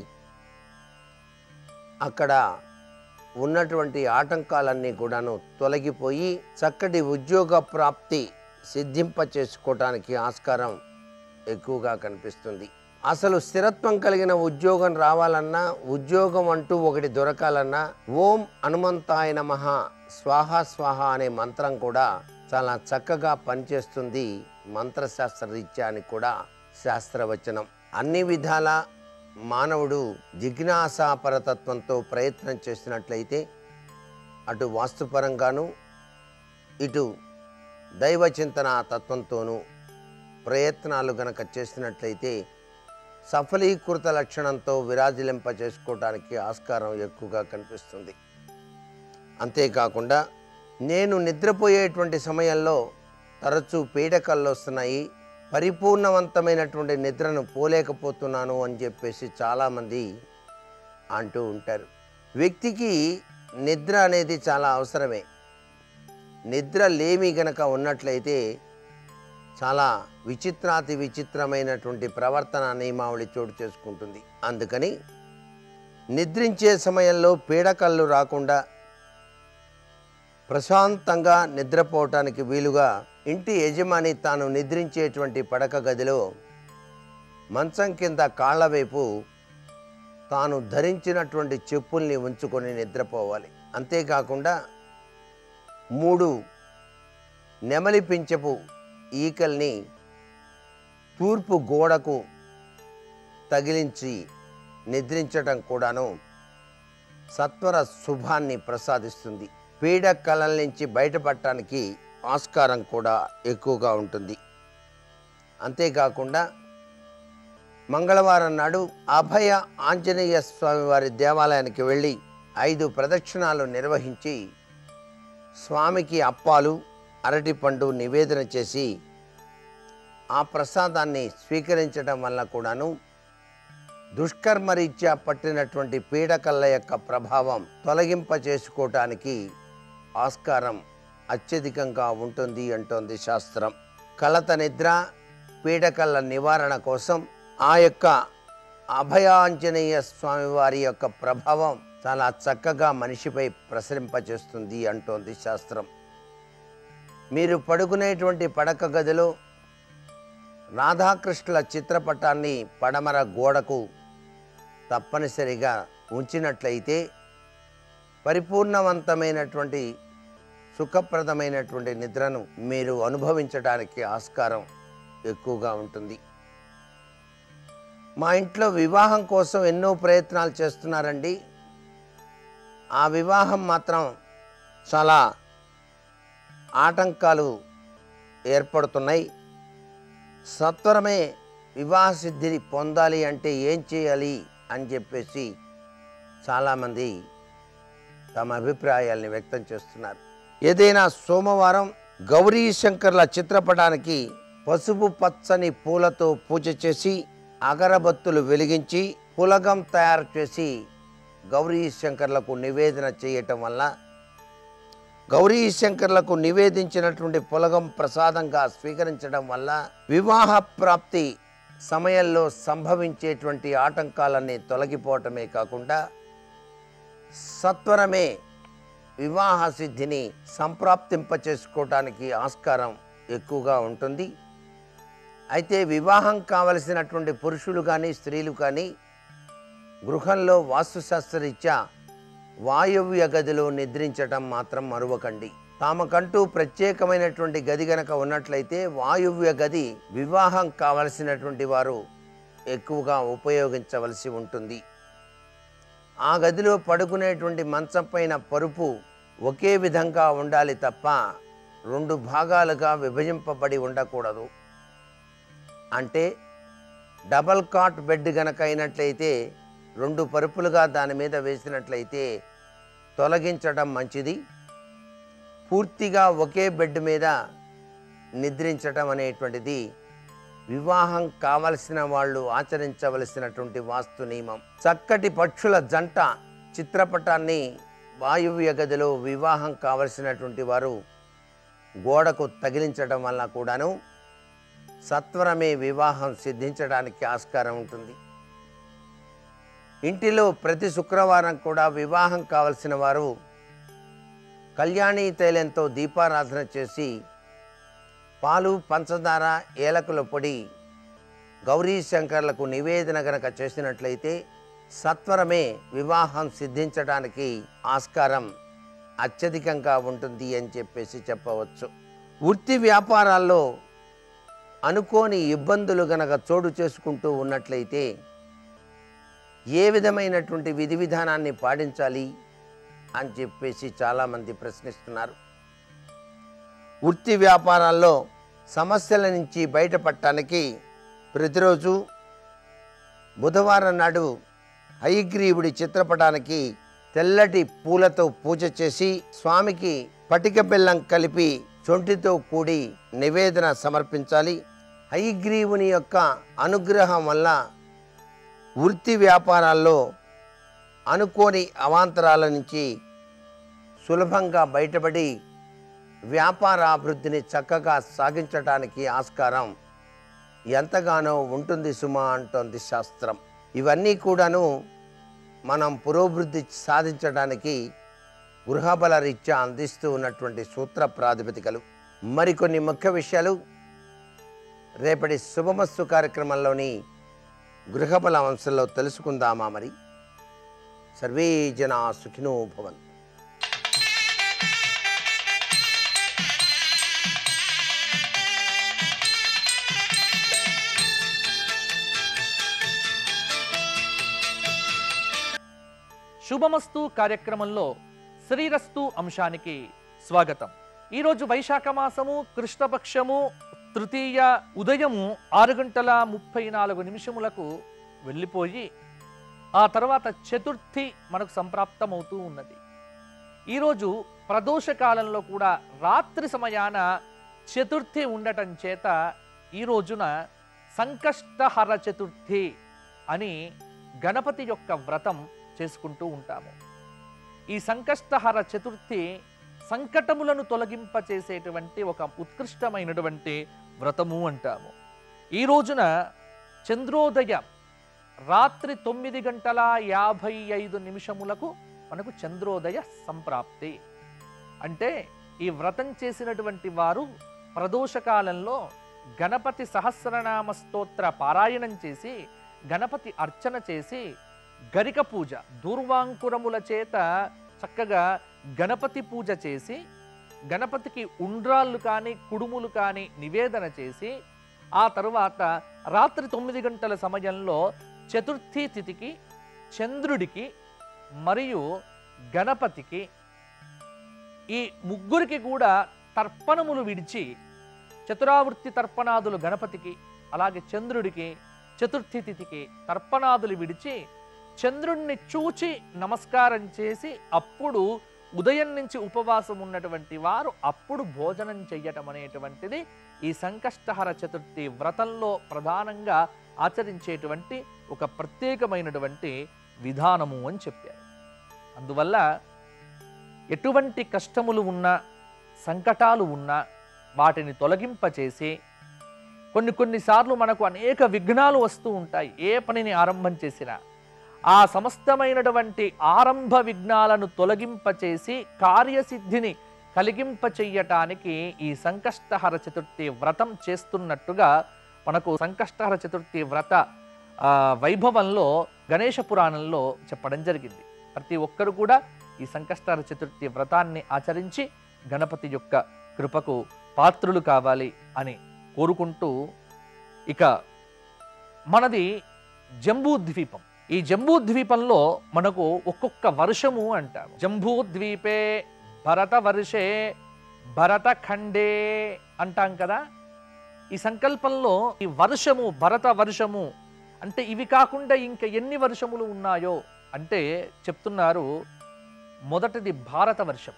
B: అక్కడ ఉన్నటువంటి ఆటంకాలన్నీ కూడాను తొలగిపోయి చక్కటి ఉద్యోగ ప్రాప్తి సిద్ధింప చేసుకోవటానికి ఆస్కారం ఎక్కువగా కనిపిస్తుంది అసలు స్థిరత్వం కలిగిన ఉద్యోగం రావాలన్నా ఉద్యోగం అంటూ ఒకటి దొరకాలన్నా ఓం హనుమంతాయ నమః స్వాహ స్వాహ అనే మంత్రం కూడా చాలా చక్కగా పనిచేస్తుంది మంత్రశాస్త్ర రీత్యా అని కూడా శాస్త్రవచనం అన్ని విధాల మానవుడు జిజ్ఞాసాపరతత్వంతో ప్రయత్నం చేసినట్లయితే అటు వాస్తుపరంగాను ఇటు దైవ చింతన తత్వంతోనూ ప్రయత్నాలు గనక చేసినట్లయితే సఫలీకృత లక్షణంతో విరాజిలింప చేసుకోవడానికి ఆస్కారం ఎక్కువగా కనిపిస్తుంది అంతేకాకుండా నేను నిద్రపోయేటువంటి సమయంలో తరచూ పీడకలు వస్తున్నాయి పరిపూర్ణవంతమైనటువంటి నిద్రను పోలేకపోతున్నాను అని చెప్పేసి చాలామంది అంటూ ఉంటారు వ్యక్తికి నిద్ర అనేది చాలా అవసరమే నిద్ర లేమి గనక ఉన్నట్లయితే చాలా విచిత్రాతి విచిత్రమైనటువంటి ప్రవర్తన నియమావళి చోటు చేసుకుంటుంది అందుకని నిద్రించే సమయంలో పీడకళ్ళు రాకుండా ప్రశాంతంగా నిద్రపోవటానికి వీలుగా ఇంటి యజమాని తాను నిద్రించేటువంటి పడక గదిలో మంచం కింద కాళ్ళ వైపు తాను ధరించినటువంటి చెప్పుల్ని ఉంచుకొని నిద్రపోవాలి అంతేకాకుండా మూడు నెమలి పింఛపు ఈకల్ని తూర్పు గోడకు తగిలించి నిద్రించటం కూడాను సత్వర శుభాన్ని ప్రసాదిస్తుంది పీడ కళల నుంచి బయటపడటానికి ఆస్కారం కూడా ఎక్కువగా ఉంటుంది అంతేకాకుండా మంగళవారం నాడు అభయ ఆంజనేయ స్వామి వారి దేవాలయానికి వెళ్ళి ఐదు ప్రదక్షిణాలు నిర్వహించి స్వామికి అప్పాలు అరటిపండు నివేదన చేసి ఆ ప్రసాదాన్ని స్వీకరించడం వల్ల కూడాను దుష్కర్మరీత్యా పట్టినటువంటి పీడకళ్ళ యొక్క ప్రభావం తొలగింప చేసుకోవటానికి ఆస్కారం అత్యధికంగా ఉంటుంది అంటోంది శాస్త్రం కలత నిద్ర పీడకళ్ళ నివారణ కోసం ఆ యొక్క అభయాంజనేయ స్వామి వారి యొక్క ప్రభావం చాలా చక్కగా మనిషిపై ప్రసరింపచేస్తుంది అంటోంది శాస్త్రం మీరు పడుకునేటువంటి పడక గదిలో రాధాకృష్ణుల చిత్రపటాన్ని పడమర గోడకు తప్పనిసరిగా ఉంచినట్లయితే పరిపూర్ణవంతమైనటువంటి సుఖప్రదమైనటువంటి నిద్రను మీరు అనుభవించడానికి ఆస్కారం ఎక్కువగా ఉంటుంది మా ఇంట్లో వివాహం కోసం ఎన్నో ప్రయత్నాలు చేస్తున్నారండి ఆ వివాహం మాత్రం చాలా ఆటంకాలు ఏర్పడుతున్నాయి సత్వరమే వివాహ సిద్ధిని పొందాలి అంటే ఏం చేయాలి అని చెప్పేసి చాలామంది తమ అభిప్రాయాల్ని వ్యక్తం చేస్తున్నారు ఏదైనా సోమవారం గౌరీ శంకర్ల చిత్రపటానికి పసుపు పచ్చని పూలతో పూజ చేసి అగరబత్తులు వెలిగించి పులగం తయారు చేసి గౌరీ శంకర్లకు నివేదన చేయటం వల్ల గౌరీ శంకర్లకు నివేదించినటువంటి పులగం ప్రసాదంగా స్వీకరించడం వల్ల వివాహ ప్రాప్తి సమయంలో సంభవించేటువంటి ఆటంకాలన్నీ తొలగిపోవటమే కాకుండా సత్వరమే వివాహ సిద్ధిని సంప్రాప్తింప చేసుకోవటానికి ఆస్కారం ఎక్కువగా ఉంటుంది అయితే వివాహం కావలసినటువంటి పురుషులు కానీ స్త్రీలు కానీ గృహంలో వాస్తుశాస్త్రరీత్యా వాయువ్య గదిలో నిద్రించటం మాత్రం మరువకండి తామకంటూ ప్రత్యేకమైనటువంటి గది గనక ఉన్నట్లయితే వాయువ్య గది వివాహం కావలసినటువంటి వారు ఎక్కువగా ఉపయోగించవలసి ఉంటుంది ఆ గదిలో పడుకునేటువంటి మంచం పైన పరుపు ఒకే విధంగా ఉండాలి తప్ప రెండు భాగాలుగా విభజింపబడి ఉండకూడదు అంటే డబల్ కాట్ బెడ్ గనక అయినట్లయితే రెండు పరుపులుగా దాని మీద వేసినట్లయితే తొలగించడం మంచిది పూర్తిగా ఒకే బెడ్ మీద నిద్రించటం అనేటువంటిది వివాహం కావలసిన వాళ్ళు ఆచరించవలసినటువంటి వాస్తు నియమం చక్కటి పక్షుల జంట చిత్రపటాన్ని వాయువ్య గదిలో వివాహం కావలసినటువంటి వారు గోడకు తగిలించడం వల్ల కూడాను సత్వరమే వివాహం సిద్ధించడానికి ఆస్కారం ఉంటుంది ఇంటిలో ప్రతి శుక్రవారం కూడా వివాహం కావలసిన వారు కళ్యాణీ తైలంతో దీపారాధన చేసి పాలు పంచదార ఏలకుల పొడి గౌరీ శంకర్లకు నివేదన గనక చేసినట్లయితే సత్వరమే వివాహం సిద్ధించడానికి ఆస్కారం అత్యధికంగా ఉంటుంది అని చెప్పేసి చెప్పవచ్చు వృత్తి వ్యాపారాల్లో అనుకోని ఇబ్బందులు గనక చోటు చేసుకుంటూ ఉన్నట్లయితే ఏ విధమైనటువంటి విధి విధానాన్ని పాటించాలి అని చెప్పేసి చాలామంది ప్రశ్నిస్తున్నారు వృత్తి వ్యాపారాల్లో సమస్యల నుంచి బయటపడటానికి ప్రతిరోజు బుధవారం నాడు హయగ్రీవుడి చిత్రపటానికి తెల్లటి పూలతో పూజ చేసి స్వామికి పటిక బెల్లం కలిపి చొంటితో కూడి నివేదన సమర్పించాలి హయగ్రీవుని యొక్క అనుగ్రహం వల్ల వృత్తి వ్యాపారాల్లో అనుకోని అవాంతరాల నుంచి సులభంగా బయటపడి వ్యాపార అభివృద్ధిని చక్కగా సాగించడానికి ఆస్కారం ఎంతగానో ఉంటుంది సుమా అంటోంది శాస్త్రం ఇవన్నీ కూడాను మనం పురోభివృద్ధి సాధించడానికి గృహబల రీత్యా అందిస్తూ ఉన్నటువంటి సూత్ర ప్రాతిపదికలు మరికొన్ని ముఖ్య విషయాలు రేపటి శుభమస్తు కార్యక్రమంలోని గృహబల అంశంలో తెలుసుకుందామా మరి సర్వే జనా సుఖినో భవంతు
C: శుభమస్తు కార్యక్రమంలో శ్రీరస్తు అంశానికి స్వాగతం ఈరోజు వైశాఖ మాసము కృష్ణపక్షము తృతీయ ఉదయము ఆరు గంటల ముప్పై నాలుగు నిమిషములకు వెళ్ళిపోయి ఆ తర్వాత చతుర్థి మనకు సంప్రాప్తమవుతూ ఉన్నది ఈరోజు ప్రదోష కాలంలో కూడా రాత్రి సమయాన చతుర్థి ఉండటం చేత ఈ రోజున సంకష్టహర చతుర్థి అని గణపతి యొక్క వ్రతం చేసుకుంటూ ఉంటాము ఈ సంకష్టహర చతుర్థి సంకటములను తొలగింపచేసేటువంటి ఒక ఉత్కృష్టమైనటువంటి వ్రతము అంటాము ఈ రోజున చంద్రోదయం రాత్రి తొమ్మిది గంటల యాభై ఐదు నిమిషములకు మనకు చంద్రోదయ సంప్రాప్తి అంటే ఈ వ్రతం చేసినటువంటి వారు ప్రదోషకాలంలో గణపతి సహస్రనామ స్తోత్ర పారాయణం చేసి గణపతి అర్చన చేసి గరిక పూజ దూర్వాంకురముల చేత చక్కగా గణపతి పూజ చేసి గణపతికి ఉండ్రాళ్ళు కానీ కుడుములు కానీ నివేదన చేసి ఆ తరువాత రాత్రి తొమ్మిది గంటల సమయంలో చతుర్థి తిథికి చంద్రుడికి మరియు గణపతికి ఈ ముగ్గురికి కూడా తర్పణములు విడిచి చతురావృత్తి తర్పణాదులు గణపతికి అలాగే చంద్రుడికి చతుర్థి తిథికి తర్పణాదులు విడిచి చంద్రుణ్ణి చూచి నమస్కారం చేసి అప్పుడు ఉదయం నుంచి ఉపవాసం ఉన్నటువంటి వారు అప్పుడు భోజనం చెయ్యటం అనేటువంటిది ఈ సంకష్టహర చతుర్థి వ్రతంలో ప్రధానంగా ఆచరించేటువంటి ఒక ప్రత్యేకమైనటువంటి విధానము అని చెప్పారు అందువల్ల ఎటువంటి కష్టములు ఉన్నా సంకటాలు ఉన్నా వాటిని తొలగింపచేసి కొన్ని కొన్నిసార్లు మనకు అనేక విఘ్నాలు వస్తూ ఉంటాయి ఏ పనిని ఆరంభం చేసినా ఆ సమస్తమైనటువంటి ఆరంభ విఘ్నాలను తొలగింపచేసి కార్యసిద్ధిని కలిగింప చెయ్యటానికి ఈ సంకష్టహర చతుర్థి వ్రతం చేస్తున్నట్టుగా మనకు సంకష్టహర చతుర్థి వ్రత ఆ, వైభవంలో గణేష పురాణంలో చెప్పడం జరిగింది ప్రతి ఒక్కరు కూడా ఈ సంకష్టహర చతుర్థి వ్రతాన్ని ఆచరించి గణపతి యొక్క కృపకు పాత్రులు కావాలి అని కోరుకుంటూ ఇక మనది జంబూద్వీపం ఈ జంబూద్వీపంలో మనకు ఒక్కొక్క వర్షము అంటారు జంబూద్వీపే భరత వర్షే భరత ఖండే అంటాం కదా ఈ సంకల్పంలో ఈ వర్షము భరత వర్షము అంటే ఇవి కాకుండా ఇంకా ఎన్ని వర్షములు ఉన్నాయో అంటే చెప్తున్నారు మొదటిది భారత వర్షం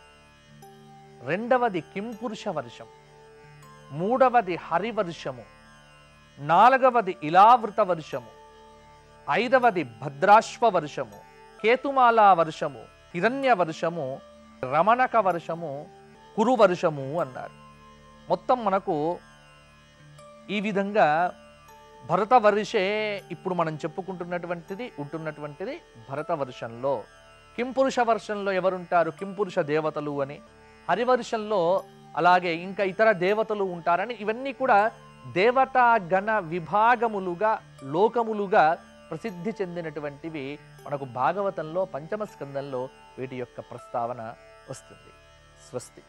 C: రెండవది కింపురుష వర్షం మూడవది హరివర్షము నాలుగవది ఇలావృత వర్షము ఐదవది భద్రాశ్వ వర్షము కేతుమాలా వర్షము హిరణ్య వర్షము రమణక వర్షము కురు వర్షము అన్నారు మొత్తం మనకు ఈ విధంగా భరత వర్షే ఇప్పుడు మనం చెప్పుకుంటున్నటువంటిది ఉంటున్నటువంటిది భరత వర్షంలో కింపురుష వర్షంలో ఎవరుంటారు కింపురుష దేవతలు అని హరివర్షంలో అలాగే ఇంకా ఇతర దేవతలు ఉంటారని ఇవన్నీ కూడా దేవతా గణ విభాగములుగా లోకములుగా ప్రసిద్ధి చెందినటువంటివి మనకు భాగవతంలో పంచమ స్కందంలో వీటి యొక్క ప్రస్తావన వస్తుంది స్వస్తి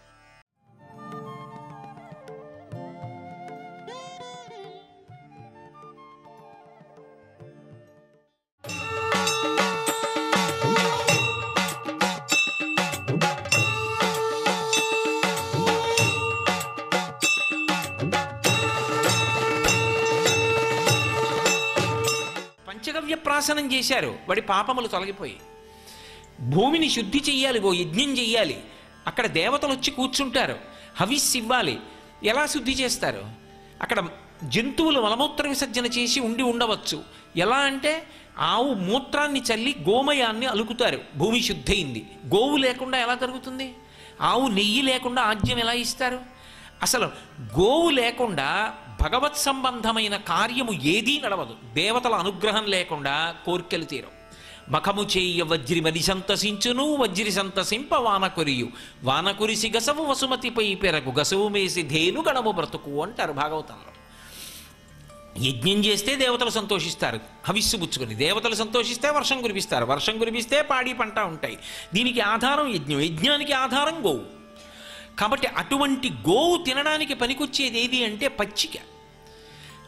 D: పంచగవ్య ప్రాసనం చేశారు వాడి పాపములు తొలగిపోయి భూమిని శుద్ధి చెయ్యాలి ఓ యజ్ఞం చెయ్యాలి అక్కడ దేవతలు వచ్చి కూర్చుంటారు హవిస్సు ఇవ్వాలి ఎలా శుద్ధి చేస్తారు అక్కడ జంతువులు మలమూత్ర విసర్జన చేసి ఉండి ఉండవచ్చు ఎలా అంటే ఆవు మూత్రాన్ని చల్లి గోమయాన్ని అలుకుతారు భూమి శుద్ధయింది గోవు లేకుండా ఎలా జరుగుతుంది ఆవు నెయ్యి లేకుండా ఆజ్యం ఎలా ఇస్తారు అసలు గోవు లేకుండా భగవత్ సంబంధమైన కార్యము ఏదీ నడవదు దేవతల అనుగ్రహం లేకుండా కోర్కెలు తీరవు మఖము చేయ వజ్రి మది సంతసించును వజ్రి సంతసింప వాన కొరియు వాన కురిసి గసవు వసుమతిపై పెరగు గసవు మేసి ధేను గణము బ్రతుకు అంటారు భాగవతంలో యజ్ఞం చేస్తే దేవతలు సంతోషిస్తారు హవిస్సు పుచ్చుకొని దేవతలు సంతోషిస్తే వర్షం కురిపిస్తారు వర్షం కురిపిస్తే పాడి పంట ఉంటాయి దీనికి ఆధారం యజ్ఞం యజ్ఞానికి ఆధారం గోవు కాబట్టి అటువంటి గోవు తినడానికి పనికొచ్చేది ఏది అంటే పచ్చిక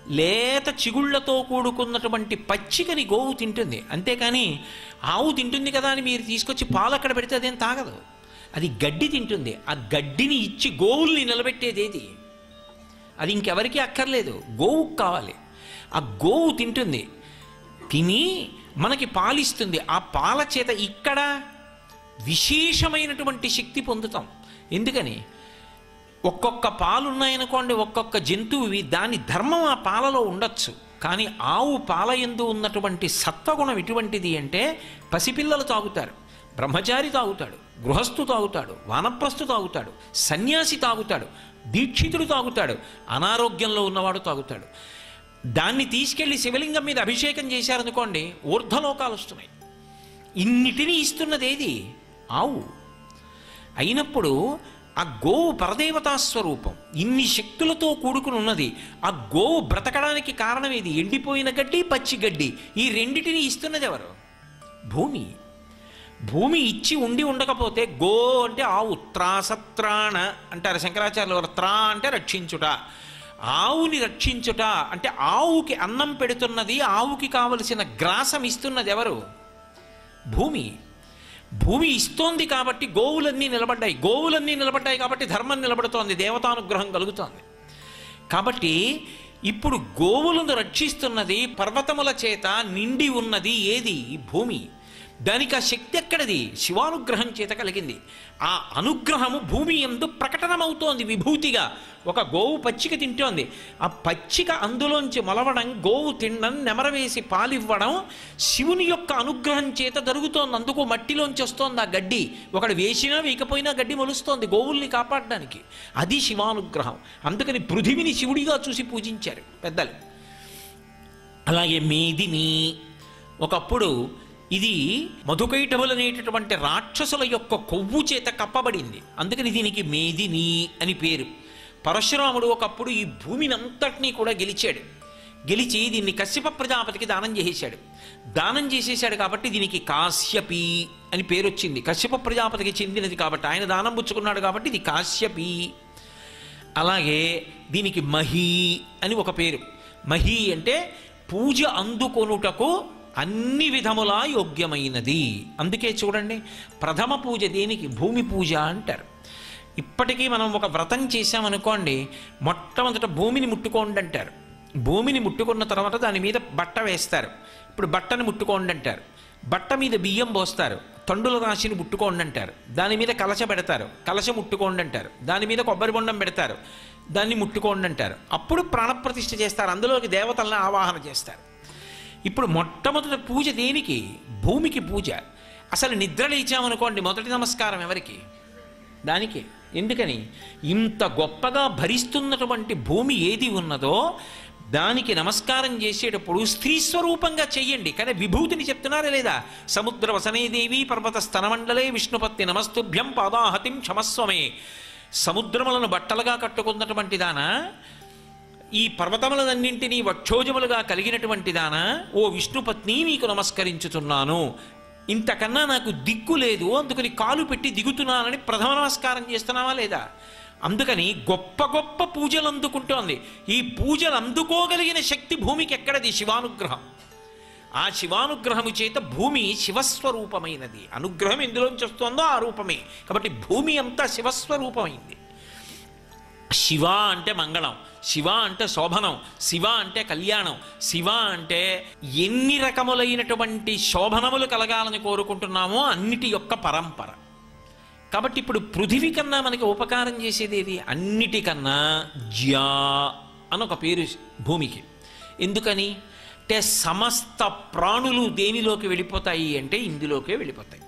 D: లేత చిగుళ్లతో కూడుకున్నటువంటి పచ్చికని గోవు తింటుంది అంతేకాని ఆవు తింటుంది కదా అని మీరు తీసుకొచ్చి పాలు అక్కడ పెడితే అదేం తాగదు అది గడ్డి తింటుంది ఆ గడ్డిని ఇచ్చి గోవుల్ని నిలబెట్టేది ఏది అది ఇంకెవరికీ అక్కర్లేదు గోవుకు కావాలి ఆ గోవు తింటుంది తిని మనకి పాలిస్తుంది ఆ పాల చేత ఇక్కడ విశేషమైనటువంటి శక్తి పొందుతాం ఎందుకని ఒక్కొక్క పాలు ఉన్నాయనుకోండి ఒక్కొక్క జంతువువి దాని ధర్మం ఆ పాలలో ఉండొచ్చు కానీ ఆవు పాల ఎందు ఉన్నటువంటి సత్వగుణం ఎటువంటిది అంటే పసిపిల్లలు తాగుతారు బ్రహ్మచారి తాగుతాడు గృహస్థు తాగుతాడు వానప్రస్థు తాగుతాడు సన్యాసి తాగుతాడు దీక్షితుడు తాగుతాడు అనారోగ్యంలో ఉన్నవాడు తాగుతాడు దాన్ని తీసుకెళ్లి శివలింగం మీద అభిషేకం చేశారనుకోండి ఊర్ధ్వలోకాలు వస్తున్నాయి ఇన్నిటినీ ఇస్తున్నది ఏది ఆవు అయినప్పుడు ఆ గోవు పరదేవతా స్వరూపం ఇన్ని శక్తులతో కూడుకుని ఉన్నది ఆ గోవు బ్రతకడానికి కారణం ఏది ఎండిపోయిన గడ్డి పచ్చి గడ్డి ఈ రెండిటిని ఇస్తున్నది ఎవరు భూమి భూమి ఇచ్చి ఉండి ఉండకపోతే గో అంటే ఆవు త్రాసత్రాణ అంటారు శంకరాచార్యులు వారు త్రా అంటే రక్షించుట ఆవుని రక్షించుట అంటే ఆవుకి అన్నం పెడుతున్నది ఆవుకి కావలసిన గ్రాసం ఇస్తున్నది ఎవరు భూమి భూమి ఇస్తోంది కాబట్టి గోవులన్నీ నిలబడ్డాయి గోవులన్నీ నిలబడ్డాయి కాబట్టి ధర్మం నిలబడుతోంది దేవతానుగ్రహం కలుగుతోంది కాబట్టి ఇప్పుడు గోవులను రక్షిస్తున్నది పర్వతముల చేత నిండి ఉన్నది ఏది ఈ భూమి దానికి ఆ శక్తి ఎక్కడది శివానుగ్రహం చేత కలిగింది ఆ అనుగ్రహము భూమి ఎందు ప్రకటనమవుతోంది విభూతిగా ఒక గోవు పచ్చిక తింటోంది ఆ పచ్చిక అందులోంచి మొలవడం గోవు తినడం నెమరవేసి పాలివ్వడం శివుని యొక్క అనుగ్రహం చేత జరుగుతోంది అందుకు మట్టిలోంచి వస్తోంది ఆ గడ్డి ఒకడు వేసినా వేయకపోయినా గడ్డి మొలుస్తోంది గోవుల్ని కాపాడడానికి అది శివానుగ్రహం అందుకని పృథివిని శివుడిగా చూసి పూజించారు పెద్దలు అలాగే మేదిని ఒకప్పుడు ఇది మధుకైటవులు అనేటటువంటి రాక్షసుల యొక్క కొవ్వు చేత కప్పబడింది అందుకని దీనికి మేదిని అని పేరు పరశురాముడు ఒకప్పుడు ఈ భూమిని అంతటినీ కూడా గెలిచాడు గెలిచి దీన్ని కశ్యప ప్రజాపతికి దానం చేసేశాడు దానం చేసేశాడు కాబట్టి దీనికి కాశ్యపి అని పేరు వచ్చింది కశ్యప ప్రజాపతికి చెందినది కాబట్టి ఆయన దానం పుచ్చుకున్నాడు కాబట్టి ఇది కాశ్యపి అలాగే దీనికి మహీ అని ఒక పేరు మహీ అంటే పూజ అందుకొనుటకు అన్ని విధములా యోగ్యమైనది అందుకే చూడండి ప్రథమ పూజ దేనికి భూమి పూజ అంటారు ఇప్పటికీ మనం ఒక వ్రతం చేశామనుకోండి మొట్టమొదట భూమిని ముట్టుకోండి అంటారు భూమిని ముట్టుకున్న తర్వాత దాని మీద బట్ట వేస్తారు ఇప్పుడు బట్టను ముట్టుకోండి అంటారు బట్ట మీద బియ్యం పోస్తారు తండుల రాశిని ముట్టుకోండి అంటారు దాని మీద కలశ పెడతారు కలశ ముట్టుకోండి అంటారు దాని మీద కొబ్బరి బొండం పెడతారు దాన్ని ముట్టుకోండి అంటారు అప్పుడు ప్రాణప్రతిష్ఠ చేస్తారు అందులోకి దేవతలను ఆవాహన చేస్తారు ఇప్పుడు మొట్టమొదటి పూజ దేనికి భూమికి పూజ అసలు నిద్ర లేచామనుకోండి మొదటి నమస్కారం ఎవరికి దానికి ఎందుకని ఇంత గొప్పగా భరిస్తున్నటువంటి భూమి ఏది ఉన్నదో దానికి నమస్కారం చేసేటప్పుడు స్త్రీ స్వరూపంగా చెయ్యండి కానీ విభూతిని చెప్తున్నారా లేదా సముద్ర వసనేదేవి పర్వత స్తనమండలే విష్ణుపత్తి నమస్తుభ్యం పాదాహతిం క్షమస్వమే సముద్రములను బట్టలుగా కట్టుకున్నటువంటి దానా ఈ పర్వతములన్నింటినీ వక్షోజములుగా కలిగినటువంటి దానా ఓ విష్ణుపత్ని మీకు నమస్కరించుతున్నాను ఇంతకన్నా నాకు దిక్కు లేదు అందుకని కాలు పెట్టి దిగుతున్నానని ప్రథమ నమస్కారం చేస్తున్నావా లేదా అందుకని గొప్ప గొప్ప పూజలు అందుకుంటోంది ఈ పూజలు అందుకోగలిగిన శక్తి భూమికి ఎక్కడది శివానుగ్రహం ఆ శివానుగ్రహము చేత భూమి శివస్వరూపమైనది అనుగ్రహం ఎందులోంచి వస్తుందో ఆ రూపమే కాబట్టి భూమి అంతా శివస్వరూపమైంది శివ అంటే మంగళం శివ అంటే శోభనం శివ అంటే కళ్యాణం శివ అంటే ఎన్ని రకములైనటువంటి శోభనములు కలగాలని కోరుకుంటున్నామో అన్నిటి యొక్క పరంపర కాబట్టి ఇప్పుడు పృథివీ కన్నా మనకి ఉపకారం చేసేది ఏది అన్నిటికన్నా జ్యా అని ఒక పేరు భూమికి ఎందుకని అంటే సమస్త ప్రాణులు దేనిలోకి వెళ్ళిపోతాయి అంటే ఇందులోకే వెళ్ళిపోతాయి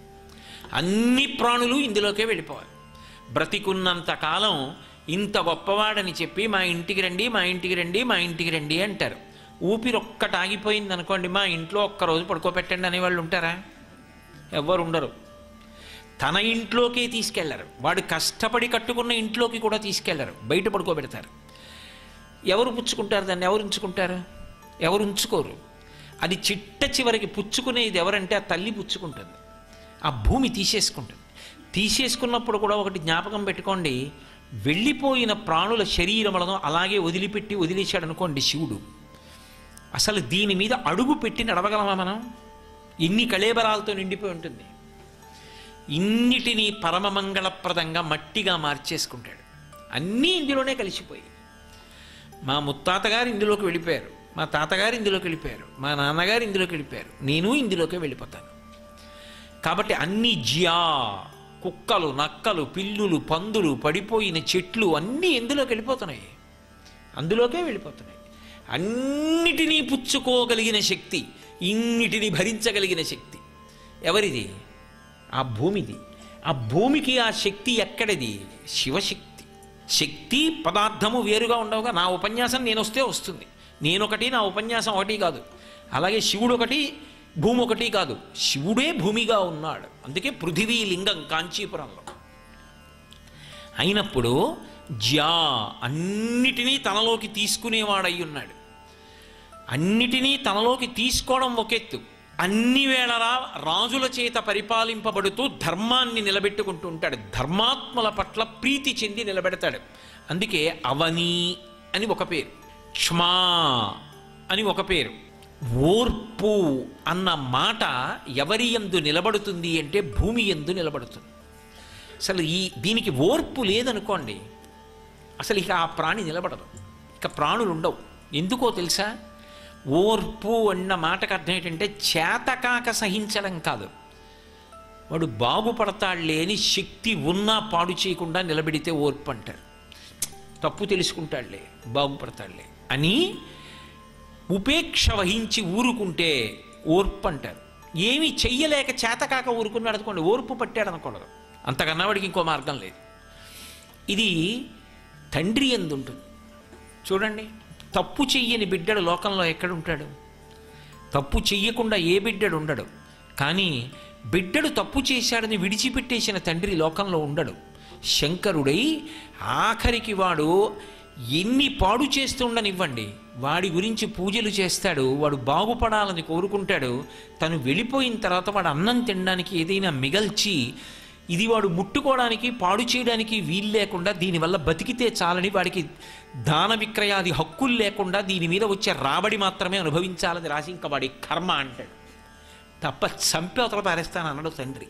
D: అన్ని ప్రాణులు ఇందులోకే వెళ్ళిపోవాలి బ్రతికున్నంత కాలం ఇంత గొప్పవాడని చెప్పి మా ఇంటికి రండి మా ఇంటికి రండి మా ఇంటికి రండి అంటారు ఊపిరి ఒక్కటి ఆగిపోయింది అనుకోండి మా ఇంట్లో ఒక్కరోజు పడుకోబెట్టండి అనేవాళ్ళు ఉంటారా ఎవ్వరు ఉండరు తన ఇంట్లోకే తీసుకెళ్లరు వాడు కష్టపడి కట్టుకున్న ఇంట్లోకి కూడా తీసుకెళ్లరు బయట పడుకోబెడతారు ఎవరు పుచ్చుకుంటారు దాన్ని ఎవరు ఉంచుకుంటారు ఎవరు ఉంచుకోరు అది చిట్ట చివరికి పుచ్చుకునేది ఎవరంటే ఆ తల్లి పుచ్చుకుంటుంది ఆ భూమి తీసేసుకుంటుంది తీసేసుకున్నప్పుడు కూడా ఒకటి జ్ఞాపకం పెట్టుకోండి వెళ్ళిపోయిన ప్రాణుల శరీరములను అలాగే వదిలిపెట్టి వదిలేశాడు అనుకోండి శివుడు అసలు దీని మీద అడుగు పెట్టి నడవగలమా మనం ఎన్ని కళేబరాలతో నిండిపోయి ఉంటుంది ఇన్నిటినీ పరమమంగళప్రదంగా మట్టిగా మార్చేసుకుంటాడు అన్నీ ఇందులోనే కలిసిపోయి మా ముత్తాతగారు ఇందులోకి వెళ్ళిపోయారు మా తాతగారు ఇందులోకి వెళ్ళిపోయారు మా నాన్నగారు ఇందులోకి వెళ్ళిపోయారు నేను ఇందులోకి వెళ్ళిపోతాను కాబట్టి అన్ని జియా కుక్కలు నక్కలు పిల్లులు పందులు పడిపోయిన చెట్లు అన్నీ ఎందులోకి వెళ్ళిపోతున్నాయి అందులోకే వెళ్ళిపోతున్నాయి అన్నిటినీ పుచ్చుకోగలిగిన శక్తి ఇన్నిటిని భరించగలిగిన శక్తి ఎవరిది ఆ భూమిది ఆ భూమికి ఆ శక్తి ఎక్కడిది శివశక్తి శక్తి పదార్థము వేరుగా ఉండవుగా నా ఉపన్యాసం నేను వస్తే వస్తుంది నేనొకటి నా ఉపన్యాసం ఒకటి కాదు అలాగే శివుడు ఒకటి భూమి ఒకటి కాదు శివుడే భూమిగా ఉన్నాడు అందుకే పృథివీ లింగం కాంచీపురంలో అయినప్పుడు జ్యా అన్నిటినీ తనలోకి తీసుకునేవాడై ఉన్నాడు అన్నిటినీ తనలోకి తీసుకోవడం ఒకెత్తు అన్ని వేళలా రాజుల చేత పరిపాలింపబడుతూ ధర్మాన్ని నిలబెట్టుకుంటూ ఉంటాడు ధర్మాత్మల పట్ల ప్రీతి చెంది నిలబెడతాడు అందుకే అవని అని ఒక పేరు క్ష్మా అని ఒక పేరు ఓర్పు అన్న మాట ఎవరి ఎందు నిలబడుతుంది అంటే భూమి ఎందు నిలబడుతుంది అసలు ఈ దీనికి ఓర్పు లేదనుకోండి అసలు ఇక ఆ ప్రాణి నిలబడదు ఇక ప్రాణులు ఉండవు ఎందుకో తెలుసా ఓర్పు అన్న మాటకు అర్థం ఏంటంటే చేతకాక సహించడం కాదు వాడు బాగుపడతాడులే అని శక్తి ఉన్నా పాడు చేయకుండా నిలబెడితే ఓర్పు అంటారు తప్పు తెలుసుకుంటాడులే బాగుపడతాడులే అని ఉపేక్ష వహించి ఊరుకుంటే ఓర్పు అంటారు ఏమీ చెయ్యలేక చేతకాక ఊరుకున్నాడు అనుకోండి ఓర్పు పట్టాడు అనకూడదు అంతకన్నా వాడికి ఇంకో మార్గం లేదు ఇది తండ్రి ఎందు ఉంటుంది చూడండి తప్పు చెయ్యని బిడ్డడు లోకంలో ఎక్కడుంటాడు తప్పు చెయ్యకుండా ఏ బిడ్డడు ఉండడు కానీ బిడ్డడు తప్పు చేశాడని విడిచిపెట్టేసిన తండ్రి లోకంలో ఉండడు శంకరుడై ఆఖరికి వాడు ఎన్ని పాడు చేస్తుండనివ్వండి వాడి గురించి పూజలు చేస్తాడు వాడు బాగుపడాలని కోరుకుంటాడు తను వెళ్ళిపోయిన తర్వాత వాడు అన్నం తినడానికి ఏదైనా మిగల్చి ఇది వాడు ముట్టుకోవడానికి పాడు చేయడానికి వీలు లేకుండా దీనివల్ల బతికితే చాలని వాడికి దాన విక్రయాది హక్కులు లేకుండా దీని మీద వచ్చే రాబడి మాత్రమే అనుభవించాలని రాసి ఇంకా వాడి కర్మ అంటాడు తప్ప చంపి అవతల పారేస్తాను అన్నాడు తండ్రి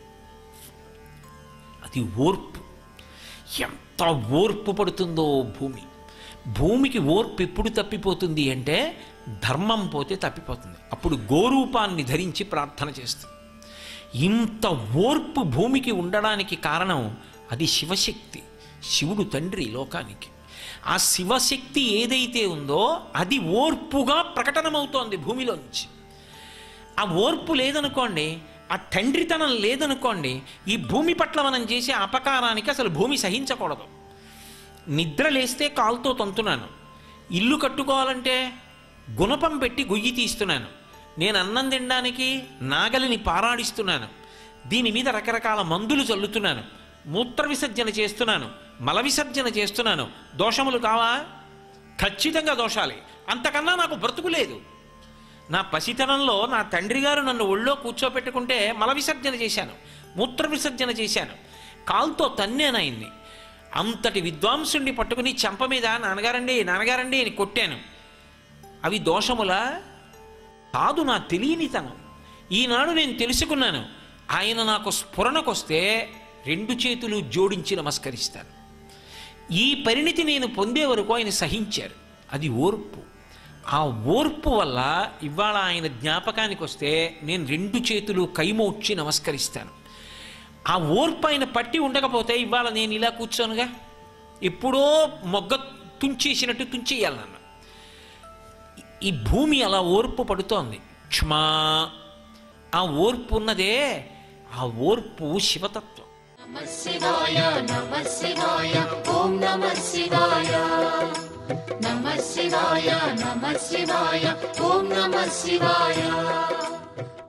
D: అది ఓర్పు ఎంత ఓర్పు పడుతుందో భూమి భూమికి ఓర్పు ఎప్పుడు తప్పిపోతుంది అంటే ధర్మం పోతే తప్పిపోతుంది అప్పుడు గోరూపాన్ని ధరించి ప్రార్థన చేస్తుంది ఇంత ఓర్పు భూమికి ఉండడానికి కారణం అది శివశక్తి శివుడు తండ్రి లోకానికి ఆ శివశక్తి ఏదైతే ఉందో అది ఓర్పుగా ప్రకటనమవుతోంది భూమిలోంచి ఆ ఓర్పు లేదనుకోండి ఆ తండ్రితనం లేదనుకోండి ఈ భూమి పట్ల మనం చేసే అపకారానికి అసలు భూమి సహించకూడదు నిద్ర లేస్తే కాలుతో తంతున్నాను ఇల్లు కట్టుకోవాలంటే గుణపం పెట్టి గొయ్యి తీస్తున్నాను నేను అన్నం తినడానికి నాగలిని పారాడిస్తున్నాను దీని మీద రకరకాల మందులు చల్లుతున్నాను మూత్ర విసర్జన చేస్తున్నాను మల విసర్జన చేస్తున్నాను దోషములు కావా ఖచ్చితంగా దోషాలే అంతకన్నా నాకు బ్రతుకు లేదు నా పసితనంలో నా తండ్రి గారు నన్ను ఒళ్ళో కూర్చోపెట్టుకుంటే మల విసర్జన చేశాను మూత్ర విసర్జన చేశాను కాల్తో తన్నాను ఆయన్ని అంతటి విద్వాంసుడిని పట్టుకుని చెంప మీద నాన్నగారండి నాన్నగారండి అని కొట్టాను అవి దోషములా కాదు నా తెలియనితనం ఈనాడు నేను తెలుసుకున్నాను ఆయన నాకు స్ఫురణకొస్తే రెండు చేతులు జోడించి నమస్కరిస్తాను ఈ పరిణితి నేను పొందే వరకు ఆయన సహించారు అది ఓర్పు ఆ ఓర్పు వల్ల ఇవాళ ఆయన జ్ఞాపకానికి వస్తే నేను రెండు చేతులు కైమోడ్చి నమస్కరిస్తాను ఆ ఓర్పు ఆయన పట్టి ఉండకపోతే ఇవాళ నేను ఇలా కూర్చోనుగా ఎప్పుడో మొగ్గ తుంచేసినట్టు తుంచేయాలి నన్ను ఈ భూమి అలా ఓర్పు పడుతోంది క్షమా ఆ ఓర్పు ఉన్నదే ఆ ఓర్పు శివతత్వం
E: నమః శివాయ నమః శివాయ ఓం నమః శివాయ నమః శివాయ నమః శివాయ ఓం నమః శివాయ